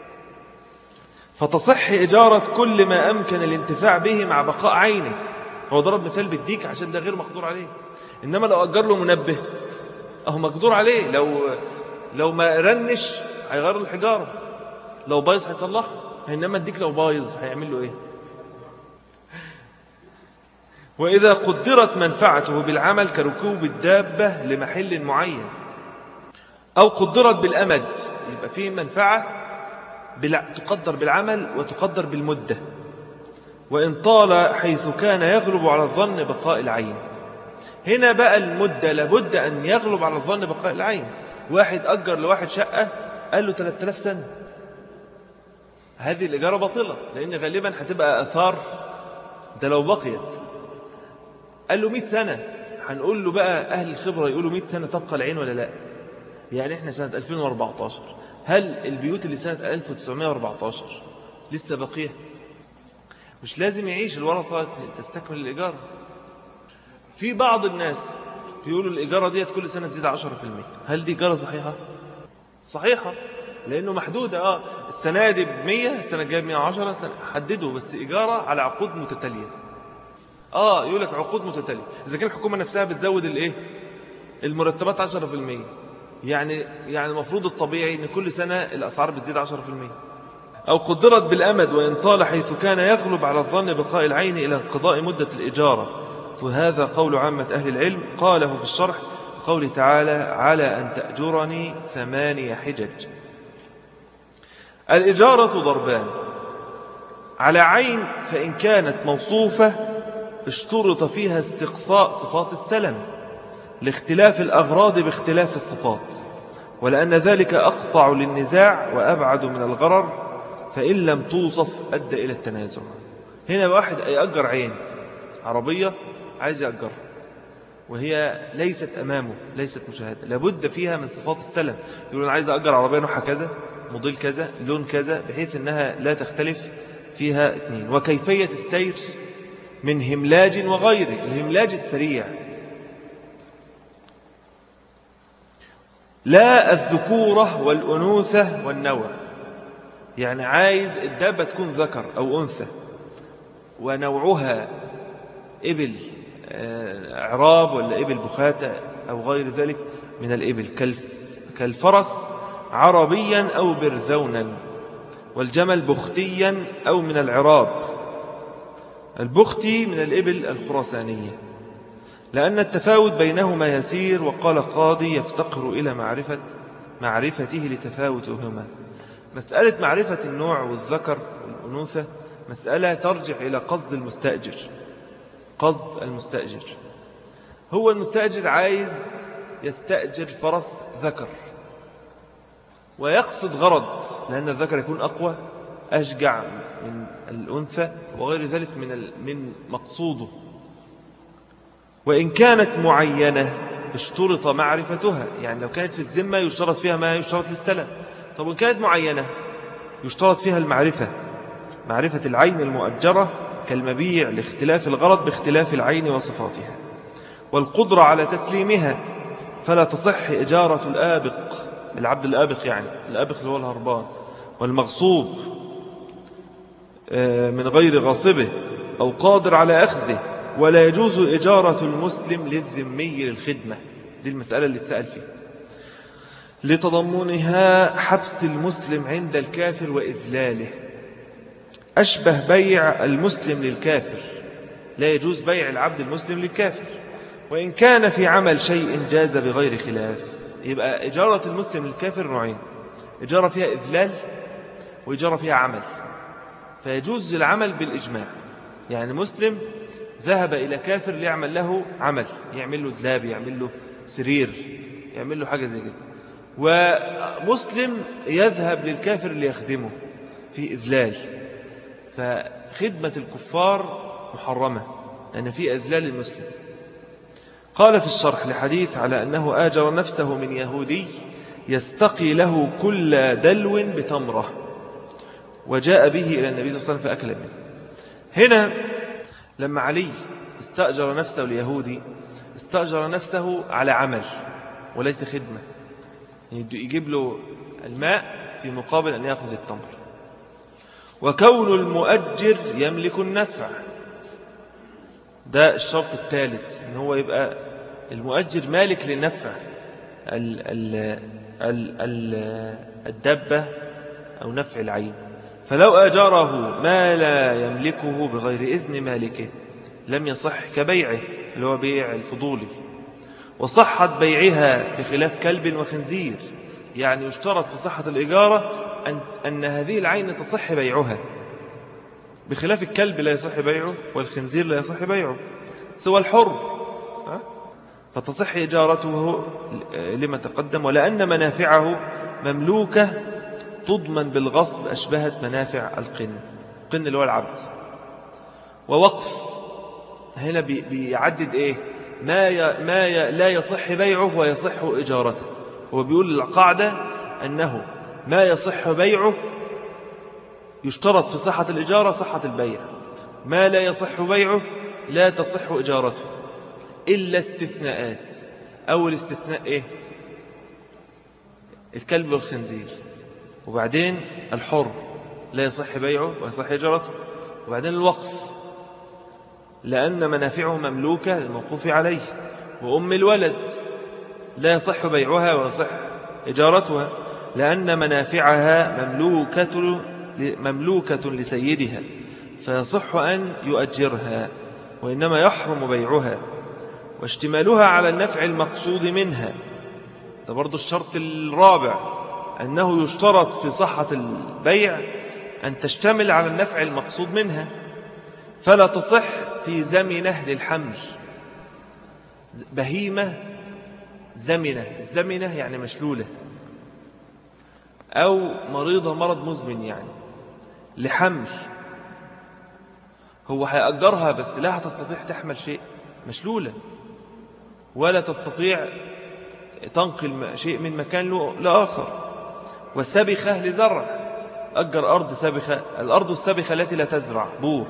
فتصح إجارة كل ما أمكن الانتفاع به مع بقاء عينه هو ضرب مثال بالديك عشان ده غير مقدور عليه إنما لو أجر له منبه أهو مقدور عليه لو لو ما رنش هيغير الحجارة لو بايظ هيصلحه إنما الديك لو بايظ هيعمل له إيه وإذا قدرت منفعته بالعمل كركوب الدابة لمحل معين أو قدرت بالأمد يبقى فيه منفعة تقدر بالعمل وتقدر بالمدة وإن طال حيث كان يغلب على الظن بقاء العين هنا بقى المدة لابد أن يغلب على الظن بقاء العين واحد أجر لواحد شقة قال له 3000 سنة هذه الإجارة باطلة لأن غالبا هتبقى أثار ده لو بقيت قال له 100 سنة هنقول له بقى أهل الخبرة يقولوا 100 سنة تبقى العين ولا لا يعني إحنا سنة 2014 هل البيوت اللي سنة 1914 لسه بقية مش لازم يعيش الورثة تستكمل الإيجار في بعض الناس بيقولوا الإيجارة ديت كل سنة تزيد 10% هل دي إيجارة صحيحة؟ صحيحة لأنه محدودة آه السنة دي ب 100 السنة الجاية ب 110 سنة حددوا بس إيجارة على عقود متتالية آه يقول لك عقود متتالية إذا كان الحكومة نفسها بتزود الإيه المرتبات 10% يعني يعني المفروض الطبيعي ان كل سنة الأسعار بتزيد 10% أو قدرت بالأمد وإن طال حيث كان يغلب على الظن بقاء العين إلى انقضاء مدة الإجارة وهذا قول عامة أهل العلم قاله في الشرح قول تعالى على أن تأجرني ثمانية حجج الإجارة ضربان على عين فإن كانت موصوفة اشترط فيها استقصاء صفات السلم لاختلاف الأغراض باختلاف الصفات ولأن ذلك أقطع للنزاع وأبعد من الغرر فإن لم توصف أدى إلى التنازع هنا واحد يأجر عين عربية عايز يأجر وهي ليست أمامه ليست مشاهدة لابد فيها من صفات السلم يقول أنا عايز أجر عربية نوعها كذا موديل كذا لون كذا بحيث أنها لا تختلف فيها اثنين وكيفية السير من هملاج وغيره الهملاج السريع لا الذكورة والأنوثة والنوى يعني عايز الدابة تكون ذكر أو أنثى ونوعها إبل آه، عراب ولا إبل بخاتة أو غير ذلك من الإبل كالفرس عربيا أو برذونا والجمل بختيا أو من العراب البختي من الإبل الخرسانية لأن التفاوت بينهما يسير وقال قاضي يفتقر إلى معرفة معرفته لتفاوتهما مسألة معرفة النوع والذكر والأنوثة مسألة ترجع إلى قصد المستأجر قصد المستأجر هو المستأجر عايز يستأجر فرس ذكر ويقصد غرض لأن الذكر يكون أقوى أشجع من الأنثى وغير ذلك من من مقصوده وإن كانت معينة اشترط معرفتها يعني لو كانت في الزمة يشترط فيها ما يشترط للسلام طب وإن كانت معينة يشترط فيها المعرفة معرفة العين المؤجرة كالمبيع لاختلاف الغرض باختلاف العين وصفاتها والقدرة على تسليمها فلا تصح إجارة الآبق العبد الآبق يعني الآبق اللي هو الهربان والمغصوب آه، من غير غاصبه أو قادر على أخذه ولا يجوز إجارة المسلم للذمي للخدمة دي المسألة اللي تسأل فيها لتضمنها حبس المسلم عند الكافر وإذلاله أشبه بيع المسلم للكافر لا يجوز بيع العبد المسلم للكافر وإن كان في عمل شيء جاز بغير خلاف يبقى إجارة المسلم للكافر نوعين إجارة فيها إذلال وإجارة فيها عمل فيجوز العمل بالإجماع يعني مسلم ذهب إلى كافر ليعمل له عمل يعمل له دلاب يعمل له سرير يعمل له حاجة زي كده ومسلم يذهب للكافر ليخدمه في إذلال فخدمة الكفار محرمة لأن في إذلال المسلم قال في الشرح لحديث على أنه آجر نفسه من يهودي يستقي له كل دلو بتمرة وجاء به إلى النبي صلى الله عليه وسلم فأكل منه هنا لما علي استأجر نفسه ليهودي استأجر نفسه على عمل وليس خدمة يجيب له الماء في مقابل أن يأخذ التمر وكون المؤجر يملك النفع ده الشرط الثالث ان هو يبقى المؤجر مالك لنفع الدبة أو نفع العين فلو أجاره ما لا يملكه بغير إذن مالكه لم يصح كبيعه اللي هو بيع الفضولي وصحت بيعها بخلاف كلب وخنزير يعني يشترط في صحة الإجارة أن, أن هذه العين تصح بيعها بخلاف الكلب لا يصح بيعه والخنزير لا يصح بيعه سوى الحر فتصح إجارته لما تقدم ولأن منافعه مملوكة تضمن بالغصب أشبهت منافع القن قن اللي هو العبد ووقف هنا بيعدد إيه ما ي... ما ي... لا يصح بيعه ويصح إجارته هو بيقول القاعدة أنه ما يصح بيعه يشترط في صحة الإجارة صحة البيع ما لا يصح بيعه لا تصح إجارته إلا استثناءات أول استثناء إيه الكلب والخنزير وبعدين الحر لا يصح بيعه ويصح إجارته وبعدين الوقف لأن منافعه مملوكة للموقوف عليه وأم الولد لا يصح بيعها ويصح إجارتها لأن منافعها مملوكة, مملوكة لسيدها فيصح أن يؤجرها وإنما يحرم بيعها واشتمالها على النفع المقصود منها ده برضو الشرط الرابع أنه يشترط في صحة البيع أن تشتمل على النفع المقصود منها فلا تصح في زمنه للحمل بهيمة زمنة الزمنة يعني مشلولة أو مريضة مرض مزمن يعني لحمل هو هيأجرها بس لا تستطيع تحمل شيء مشلولة ولا تستطيع تنقل شيء من مكان لآخر والسبخة لزرع أجر أرض سبخة الأرض السبخة التي لا تزرع بور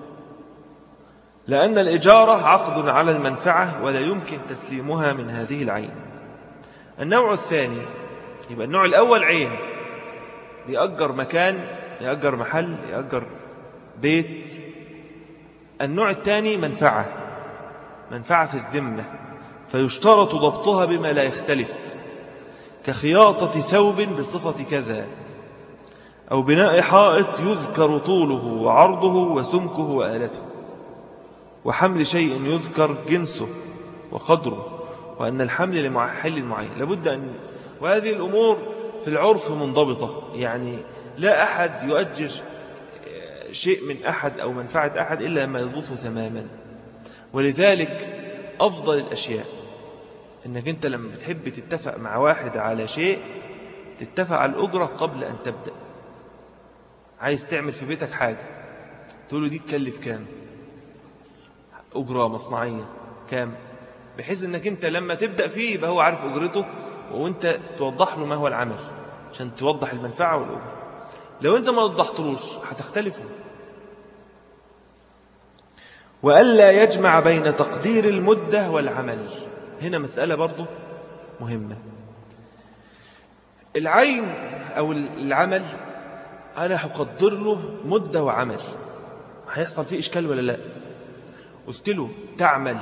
لأن الإجارة عقد على المنفعة ولا يمكن تسليمها من هذه العين النوع الثاني يبقى النوع الأول عين يأجر مكان يأجر محل يأجر بيت النوع الثاني منفعة منفعة في الذمة فيشترط ضبطها بما لا يختلف كخياطة ثوب بصفة كذا أو بناء حائط يذكر طوله وعرضه وسمكه وآلته وحمل شيء يذكر جنسه وقدره وأن الحمل لمحل معين لابد أن وهذه الأمور في العرف منضبطة يعني لا أحد يؤجر شيء من أحد أو منفعة أحد إلا ما يضبطه تماما ولذلك أفضل الأشياء أنك أنت لما بتحب تتفق مع واحد على شيء تتفق على الأجرة قبل أن تبدأ عايز تعمل في بيتك حاجة تقول له دي تكلف كام أجرة مصنعية كام بحيث أنك أنت لما تبدأ فيه يبقى هو عارف أجرته وأنت توضح له ما هو العمل عشان توضح المنفعة والأجرة لو أنت ما وضحتلوش هتختلفوا وألا يجمع بين تقدير المدة والعمل هنا مسألة برضو مهمة العين أو العمل أنا هقدر له مدة وعمل هيحصل فيه إشكال ولا لا قلت له تعمل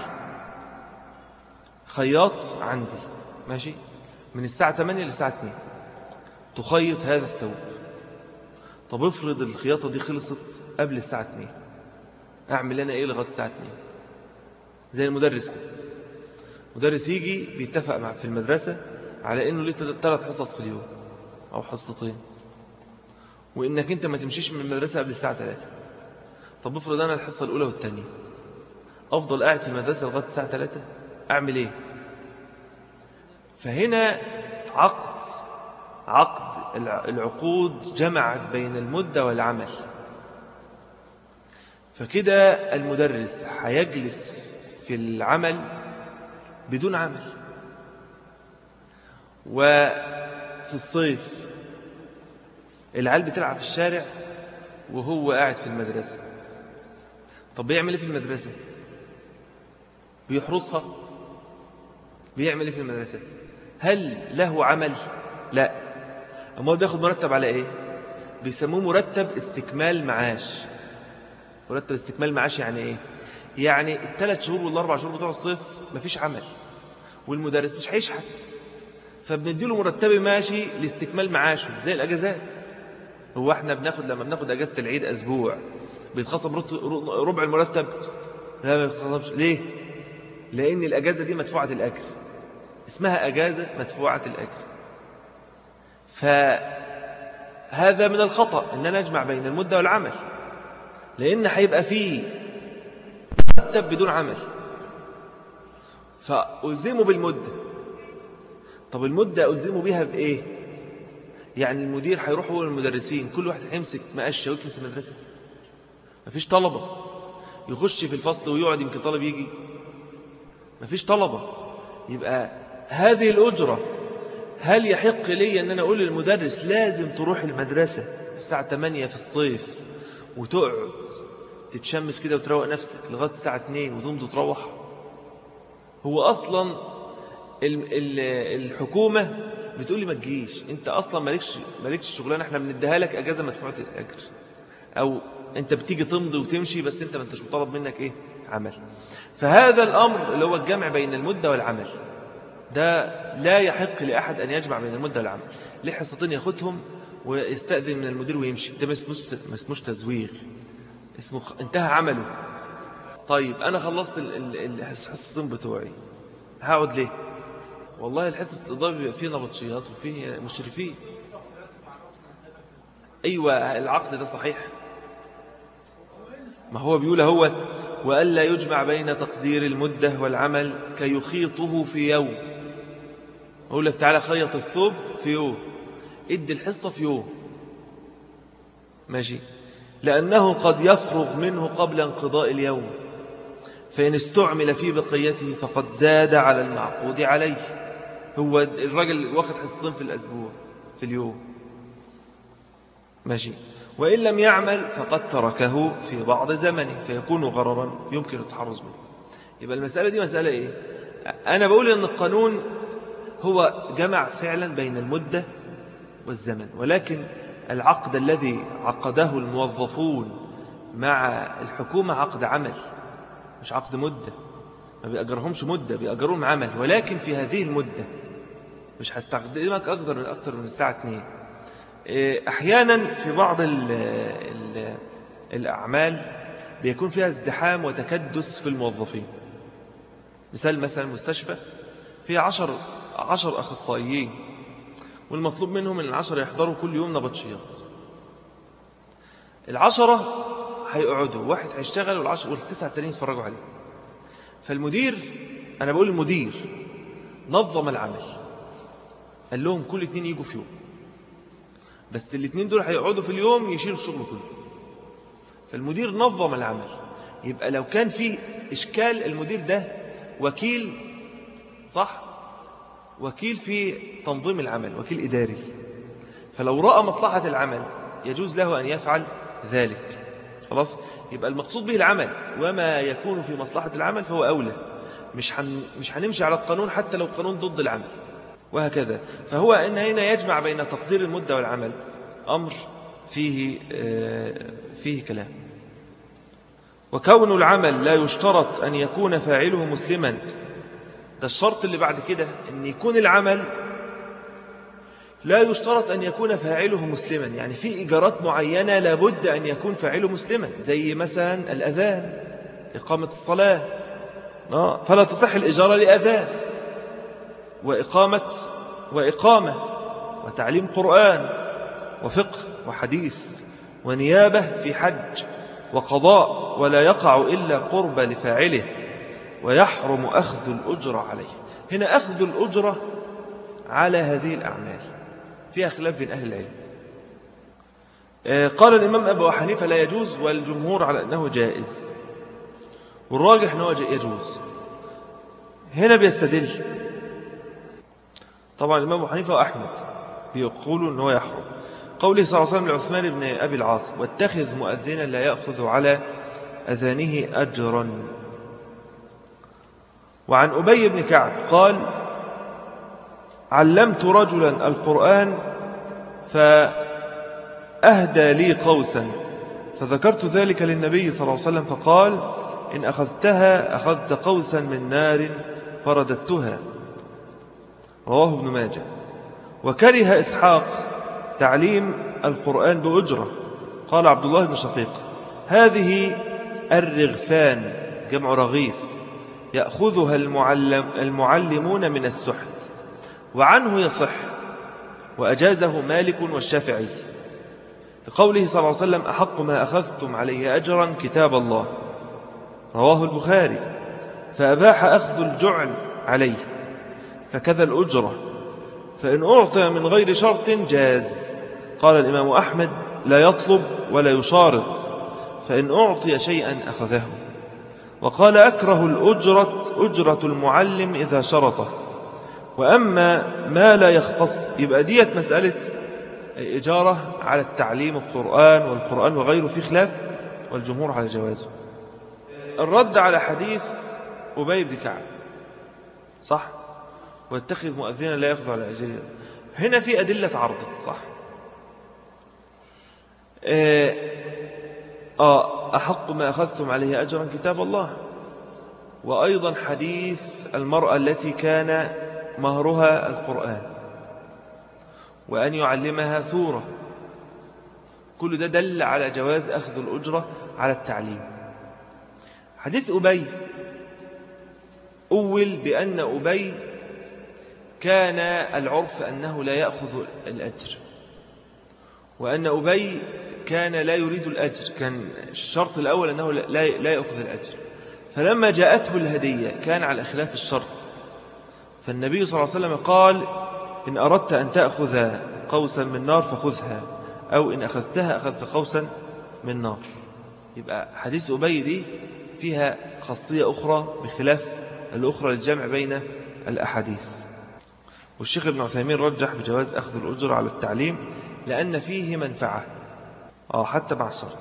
خياط عندي ماشي من الساعة 8 للساعة 2 تخيط هذا الثوب طب افرض الخياطة دي خلصت قبل الساعة 2 أعمل أنا إيه لغاية الساعة 2 زي المدرس كده مدرس يجي بيتفق مع في المدرسة على إنه ليه ثلاث حصص في اليوم أو حصتين وإنك أنت ما تمشيش من المدرسة قبل الساعة 3 طب افرض أنا الحصة الأولى والثانية أفضل قاعد في المدرسة لغاية الساعة 3 أعمل إيه فهنا عقد عقد العقود جمعت بين المدة والعمل فكده المدرس هيجلس في العمل بدون عمل وفي الصيف العيال بتلعب في الشارع وهو قاعد في المدرسة طب بيعمل ايه في المدرسة بيحرسها بيعمل ايه في المدرسة هل له عمل لا امال بياخد مرتب على ايه بيسموه مرتب استكمال معاش مرتب استكمال معاش يعني ايه يعني الثلاث شهور والاربع شهور بتوع الصيف مفيش عمل والمدرس مش هيشحت فبنديله مرتب ماشي لاستكمال معاشه زي الاجازات هو احنا بناخد لما بناخد اجازه العيد اسبوع بيتخصم ربع المرتب لا ما بيتخصمش ليه لان الاجازه دي مدفوعه الاجر اسمها اجازه مدفوعه الاجر فهذا من الخطا ان انا اجمع بين المده والعمل لان هيبقى فيه مرتب بدون عمل فالزمه بالمده طب المده الزمه بيها بايه يعني المدير هيروح هو المدرسين كل واحد هيمسك مقشه ويكنس المدرسه مفيش طلبه يخش في الفصل ويقعد يمكن طالب يجي مفيش طلبه يبقى هذه الاجره هل يحق لي ان انا اقول للمدرس لازم تروح المدرسه الساعه 8 في الصيف وتقعد تتشمس كده وتروق نفسك لغايه الساعه 2 وتمضي تروح هو اصلا الحكومه بتقول لي ما تجيش انت اصلا مالكش مالكش شغلانه احنا بنديها لك اجازه مدفوعه الاجر أو أنت بتيجي تمضي وتمشي بس أنت ما أنتش مطالب منك إيه عمل فهذا الأمر اللي هو الجمع بين المدة والعمل ده لا يحق لأحد أن يجمع بين المدة والعمل ليه حصتين ياخدهم ويستأذن من المدير ويمشي ده ما اسموش تزوير اسمه انتهى عمله طيب أنا خلصت الحصتين بتوعي هقعد ليه والله الحصص الإضافي بيبقى فيه نبطشيات وفيه مشرفين أيوة العقد ده صحيح ما هو بيقول هوت وألا يجمع بين تقدير المدة والعمل كيخيطه في يوم أقول لك تعالى خيط الثوب في يوم ادي الحصة في يوم ماشي لأنه قد يفرغ منه قبل انقضاء اليوم فإن استعمل في بقيته فقد زاد على المعقود عليه هو الرجل واخد حصتين في الأسبوع في اليوم ماشي وإن لم يعمل فقد تركه في بعض زمنه فيكون غررا يمكن التحرز منه يبقى المسألة دي مسألة إيه أنا بقول أن القانون هو جمع فعلا بين المدة والزمن ولكن العقد الذي عقده الموظفون مع الحكومة عقد عمل مش عقد مدة ما بيأجرهمش مدة بيأجرهم عمل ولكن في هذه المدة مش هستخدمك أكثر من أكثر من الساعة 2 إيه، أحيانا في بعض ال ال الأعمال بيكون فيها ازدحام وتكدس في الموظفين مثال مثلا مستشفى فيها عشر, عشر أخصائيين والمطلوب منهم أن العشرة يحضروا كل يوم نبطشيات العشرة هيقعدوا واحد هيشتغل والعشر والتسعة التانيين يتفرجوا عليه فالمدير أنا بقول المدير نظم العمل قال لهم كل اتنين يجوا في يوم بس الاثنين دول هيقعدوا في اليوم يشيلوا الشغل كله فالمدير نظم العمل يبقى لو كان في إشكال المدير ده وكيل صح وكيل في تنظيم العمل وكيل إداري فلو رأى مصلحة العمل يجوز له أن يفعل ذلك خلاص يبقى المقصود به العمل وما يكون في مصلحة العمل فهو أولى مش حن مش هنمشي على القانون حتى لو القانون ضد العمل وهكذا فهو أن هنا يجمع بين تقدير المدة والعمل أمر فيه, آه، فيه كلام وكون العمل لا يشترط أن يكون فاعله مسلما ده الشرط اللي بعد كده أن يكون العمل لا يشترط أن يكون فاعله مسلما يعني في إيجارات معينة لابد أن يكون فاعله مسلما زي مثلا الأذان إقامة الصلاة آه، فلا تصح الإجارة لأذان وإقامة وإقامة وتعليم قرآن وفقه وحديث ونيابة في حج وقضاء ولا يقع إلا قرب لفاعله ويحرم أخذ الأجرة عليه هنا أخذ الأجرة على هذه الأعمال فيها خلاف بين أهل العلم آه، قال الإمام أبو حنيفة لا يجوز والجمهور على أنه جائز والراجح أنه يجوز هنا بيستدل طبعا الإمام أبو حنيفة وأحمد بيقولوا أنه يحرم قوله صلى الله عليه وسلم لعثمان بن أبي العاص واتخذ مؤذنا لا يأخذ على أذانه أجرا وعن أبي بن كعب قال علمت رجلا القرآن فأهدى لي قوسا فذكرت ذلك للنبي صلى الله عليه وسلم فقال إن أخذتها أخذت قوسا من نار فرددتها رواه ابن ماجه وكره إسحاق تعليم القرآن بأجرة قال عبد الله بن شقيق هذه الرغفان جمع رغيف يأخذها المعلم المعلمون من السحت وعنه يصح وأجازه مالك والشافعي لقوله صلى الله عليه وسلم أحق ما أخذتم عليه أجرا كتاب الله رواه البخاري فأباح أخذ الجعل عليه فكذا الأجرة فإن أعطي من غير شرط جاز قال الإمام أحمد لا يطلب ولا يشارط فإن أعطي شيئا أخذه وقال أكره الأجرة أجرة المعلم إذا شرطه وأما ما لا يختص يبقى ديت مسألة إجارة على التعليم في القرآن والقرآن وغيره في خلاف والجمهور على جوازه الرد على حديث أبي بن كعب صح واتخذ مؤذنا لا يأخذ على أجره هنا في أدلة عرضت صح آه، آه أحق ما أخذتم عليه أجرا كتاب الله وأيضا حديث المرأة التي كان مهرها القرآن وأن يعلمها سورة كل ده دل على جواز أخذ الأجرة على التعليم حديث أبي أول بأن أبي كان العرف أنه لا يأخذ الأجر وأن أبي كان لا يريد الأجر كان الشرط الأول أنه لا لا يأخذ الأجر فلما جاءته الهدية كان على خلاف الشرط فالنبي صلى الله عليه وسلم قال إن أردت أن تأخذ قوسا من نار فخذها أو إن أخذتها أخذت قوسا من نار يبقى حديث أبي دي فيها خاصية أخرى بخلاف الأخرى للجمع بين الأحاديث والشيخ ابن عثيمين رجح بجواز أخذ الأجر على التعليم لأن فيه منفعة آه حتى مع الشرط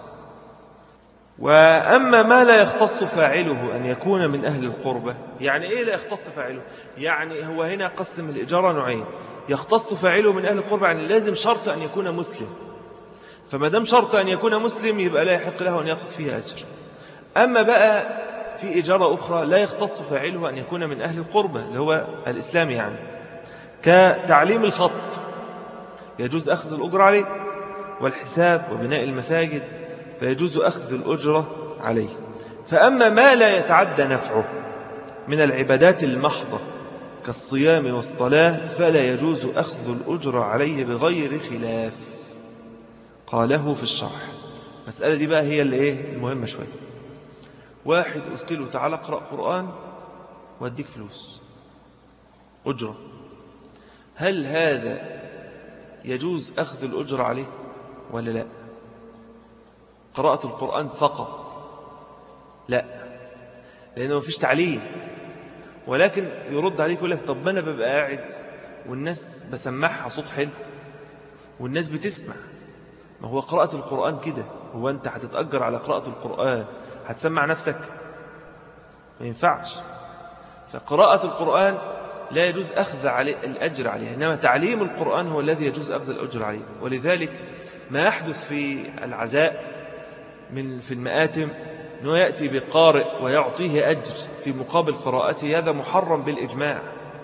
وأما ما لا يختص فاعله أن يكون من أهل القربة يعني إيه لا يختص فاعله يعني هو هنا قسم الإجارة نوعين يختص فاعله من أهل القربة يعني لازم شرط أن يكون مسلم فما دام شرط أن يكون مسلم يبقى لا يحق له أن يأخذ فيها أجر أما بقى في إجارة أخرى لا يختص فاعله أن يكون من أهل القربة اللي هو الإسلام يعني كتعليم الخط يجوز أخذ الأجر عليه والحساب وبناء المساجد فيجوز أخذ الأجرة عليه فأما ما لا يتعدى نفعه من العبادات المحضة كالصيام والصلاة فلا يجوز أخذ الأجرة عليه بغير خلاف قاله في الشرح مسألة دي بقى هي اللي إيه المهمة شوية واحد قلت له تعال اقرأ قرآن واديك فلوس أجرة هل هذا يجوز أخذ الأجرة عليه ولا لا قراءة القرآن فقط لا لأنه مفيش تعليم ولكن يرد عليك يقول لك طب ما أنا ببقى قاعد والناس بسمعها صوت حلو والناس بتسمع ما هو قراءة القرآن كده هو أنت هتتأجر على قراءة القرآن هتسمع نفسك ما ينفعش فقراءة القرآن لا يجوز أخذ عليه الأجر عليه إنما تعليم القرآن هو الذي يجوز أخذ الأجر عليه ولذلك ما يحدث في العزاء من في المآتم أنه يأتي بقارئ ويعطيه أجر في مقابل قراءته هذا محرم بالإجماع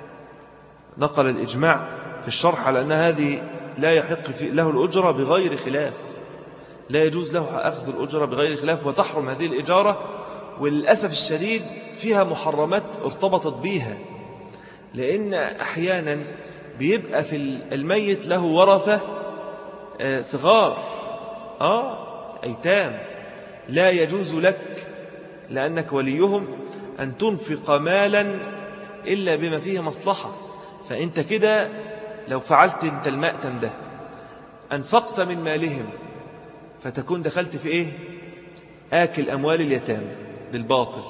نقل الإجماع في الشرح على أن هذه لا يحق له الأجرة بغير خلاف لا يجوز له أخذ الأجرة بغير خلاف وتحرم هذه الإجارة وللأسف الشديد فيها محرمات ارتبطت بيها لأن أحيانا بيبقى في الميت له ورثة آه، صغار آه أيتام لا يجوز لك لأنك وليهم أن تنفق مالا إلا بما فيه مصلحة فأنت كده لو فعلت أنت المأتم ده أنفقت من مالهم فتكون دخلت في إيه آكل أموال اليتامى بالباطل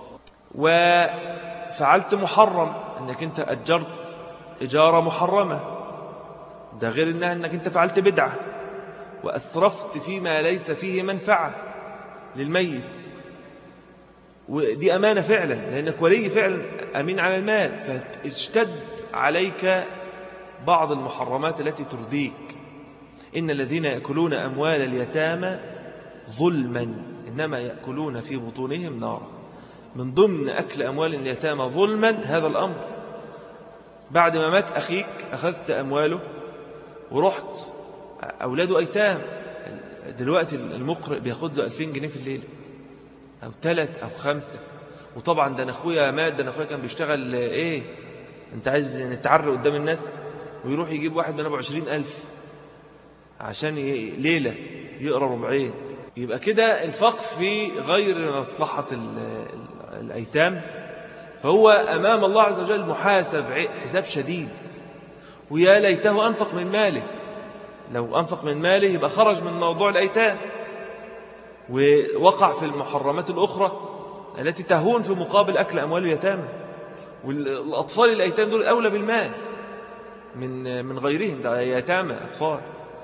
وفعلت محرم أنك أنت أجرت إجارة محرمة ده غير إنها أنك أنت فعلت بدعة وأسرفت فيما ليس فيه منفعة للميت ودي أمانة فعلا لأنك ولي فعلا أمين على المال فاشتد عليك بعض المحرمات التي ترديك إن الذين يأكلون أموال اليتامى ظلما إنما يأكلون في بطونهم نارا من ضمن أكل أموال اليتامى ظلما هذا الأمر بعد ما مات أخيك أخذت أمواله ورحت أولاده أيتام دلوقتي المقرئ بياخد له 2000 جنيه في الليل أو ثلاث أو خمسة وطبعا ده أنا أخويا مات ده أنا أخويا كان بيشتغل إيه أنت عايز نتعرى قدام الناس ويروح يجيب واحد من أبو عشرين ألف عشان ليلة يقرأ ربعين يبقى كده الفقر في غير مصلحة الأيتام فهو أمام الله عز وجل محاسب حساب شديد ويا ليته أنفق من ماله لو أنفق من ماله يبقى خرج من موضوع الأيتام ووقع في المحرمات الأخرى التي تهون في مقابل أكل أموال اليتامى والأطفال الأيتام دول أولى بالمال من من غيرهم ده يتامى أطفال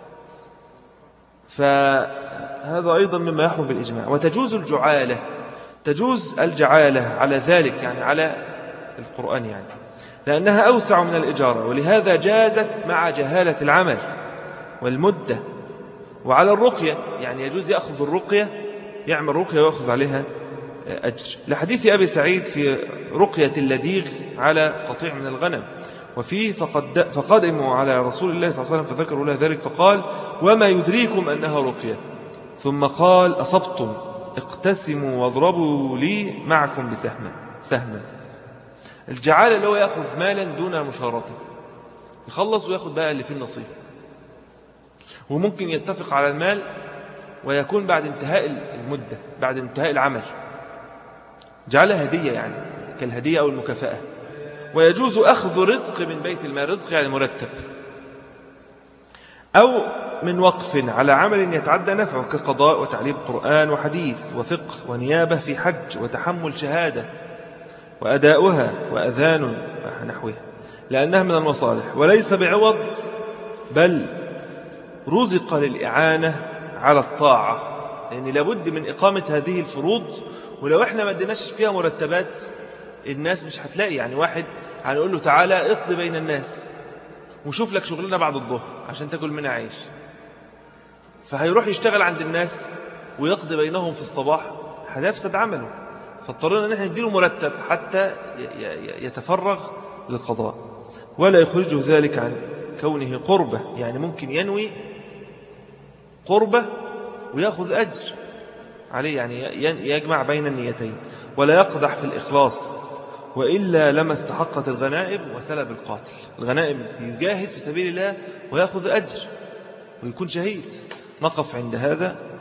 فهذا أيضا مما يحرم بالإجماع وتجوز الجعالة تجوز الجعالة على ذلك يعني على القرآن يعني لأنها أوسع من الإجارة ولهذا جازت مع جهالة العمل والمدة وعلى الرقية يعني يجوز يأخذ الرقية يعمل رقية ويأخذ عليها أجر لحديث أبي سعيد في رقية اللديغ على قطيع من الغنم وفيه فقد فقدموا على رسول الله صلى الله عليه وسلم فذكروا له ذلك فقال وما يدريكم أنها رقية ثم قال أصبتم اقتسموا واضربوا لي معكم بسهم سهما الجعالة اللي هو يأخذ مالا دون مشارطة يخلص ويأخذ بقى اللي فيه النصيب وممكن يتفق على المال ويكون بعد انتهاء المدة بعد انتهاء العمل جعلها هدية يعني كالهدية أو المكافأة ويجوز أخذ رزق من بيت المال رزق يعني مرتب أو من وقف على عمل يتعدى نفعه كقضاء وتعليم قرآن وحديث وفقه ونيابة في حج وتحمل شهادة وأداؤها وأذان نحوها لأنها من المصالح وليس بعوض بل رزق للإعانة على الطاعة لأن لابد من إقامة هذه الفروض ولو إحنا ما اديناش فيها مرتبات الناس مش هتلاقي يعني واحد هنقول له تعالى اقضي بين الناس وشوف لك شغلنا بعد الظهر عشان تاكل منها عيش فهيروح يشتغل عند الناس ويقضي بينهم في الصباح هيفسد عمله فاضطرينا ان احنا نديله مرتب حتى يتفرغ للقضاء ولا يخرجه ذلك عن كونه قربة يعني ممكن ينوي قربة ويأخذ أجر عليه يعني يجمع بين النيتين ولا يقدح في الإخلاص وإلا لما استحقت الغنائم وسلب القاتل الغنائم يجاهد في سبيل الله ويأخذ أجر ويكون شهيد نقف عند هذا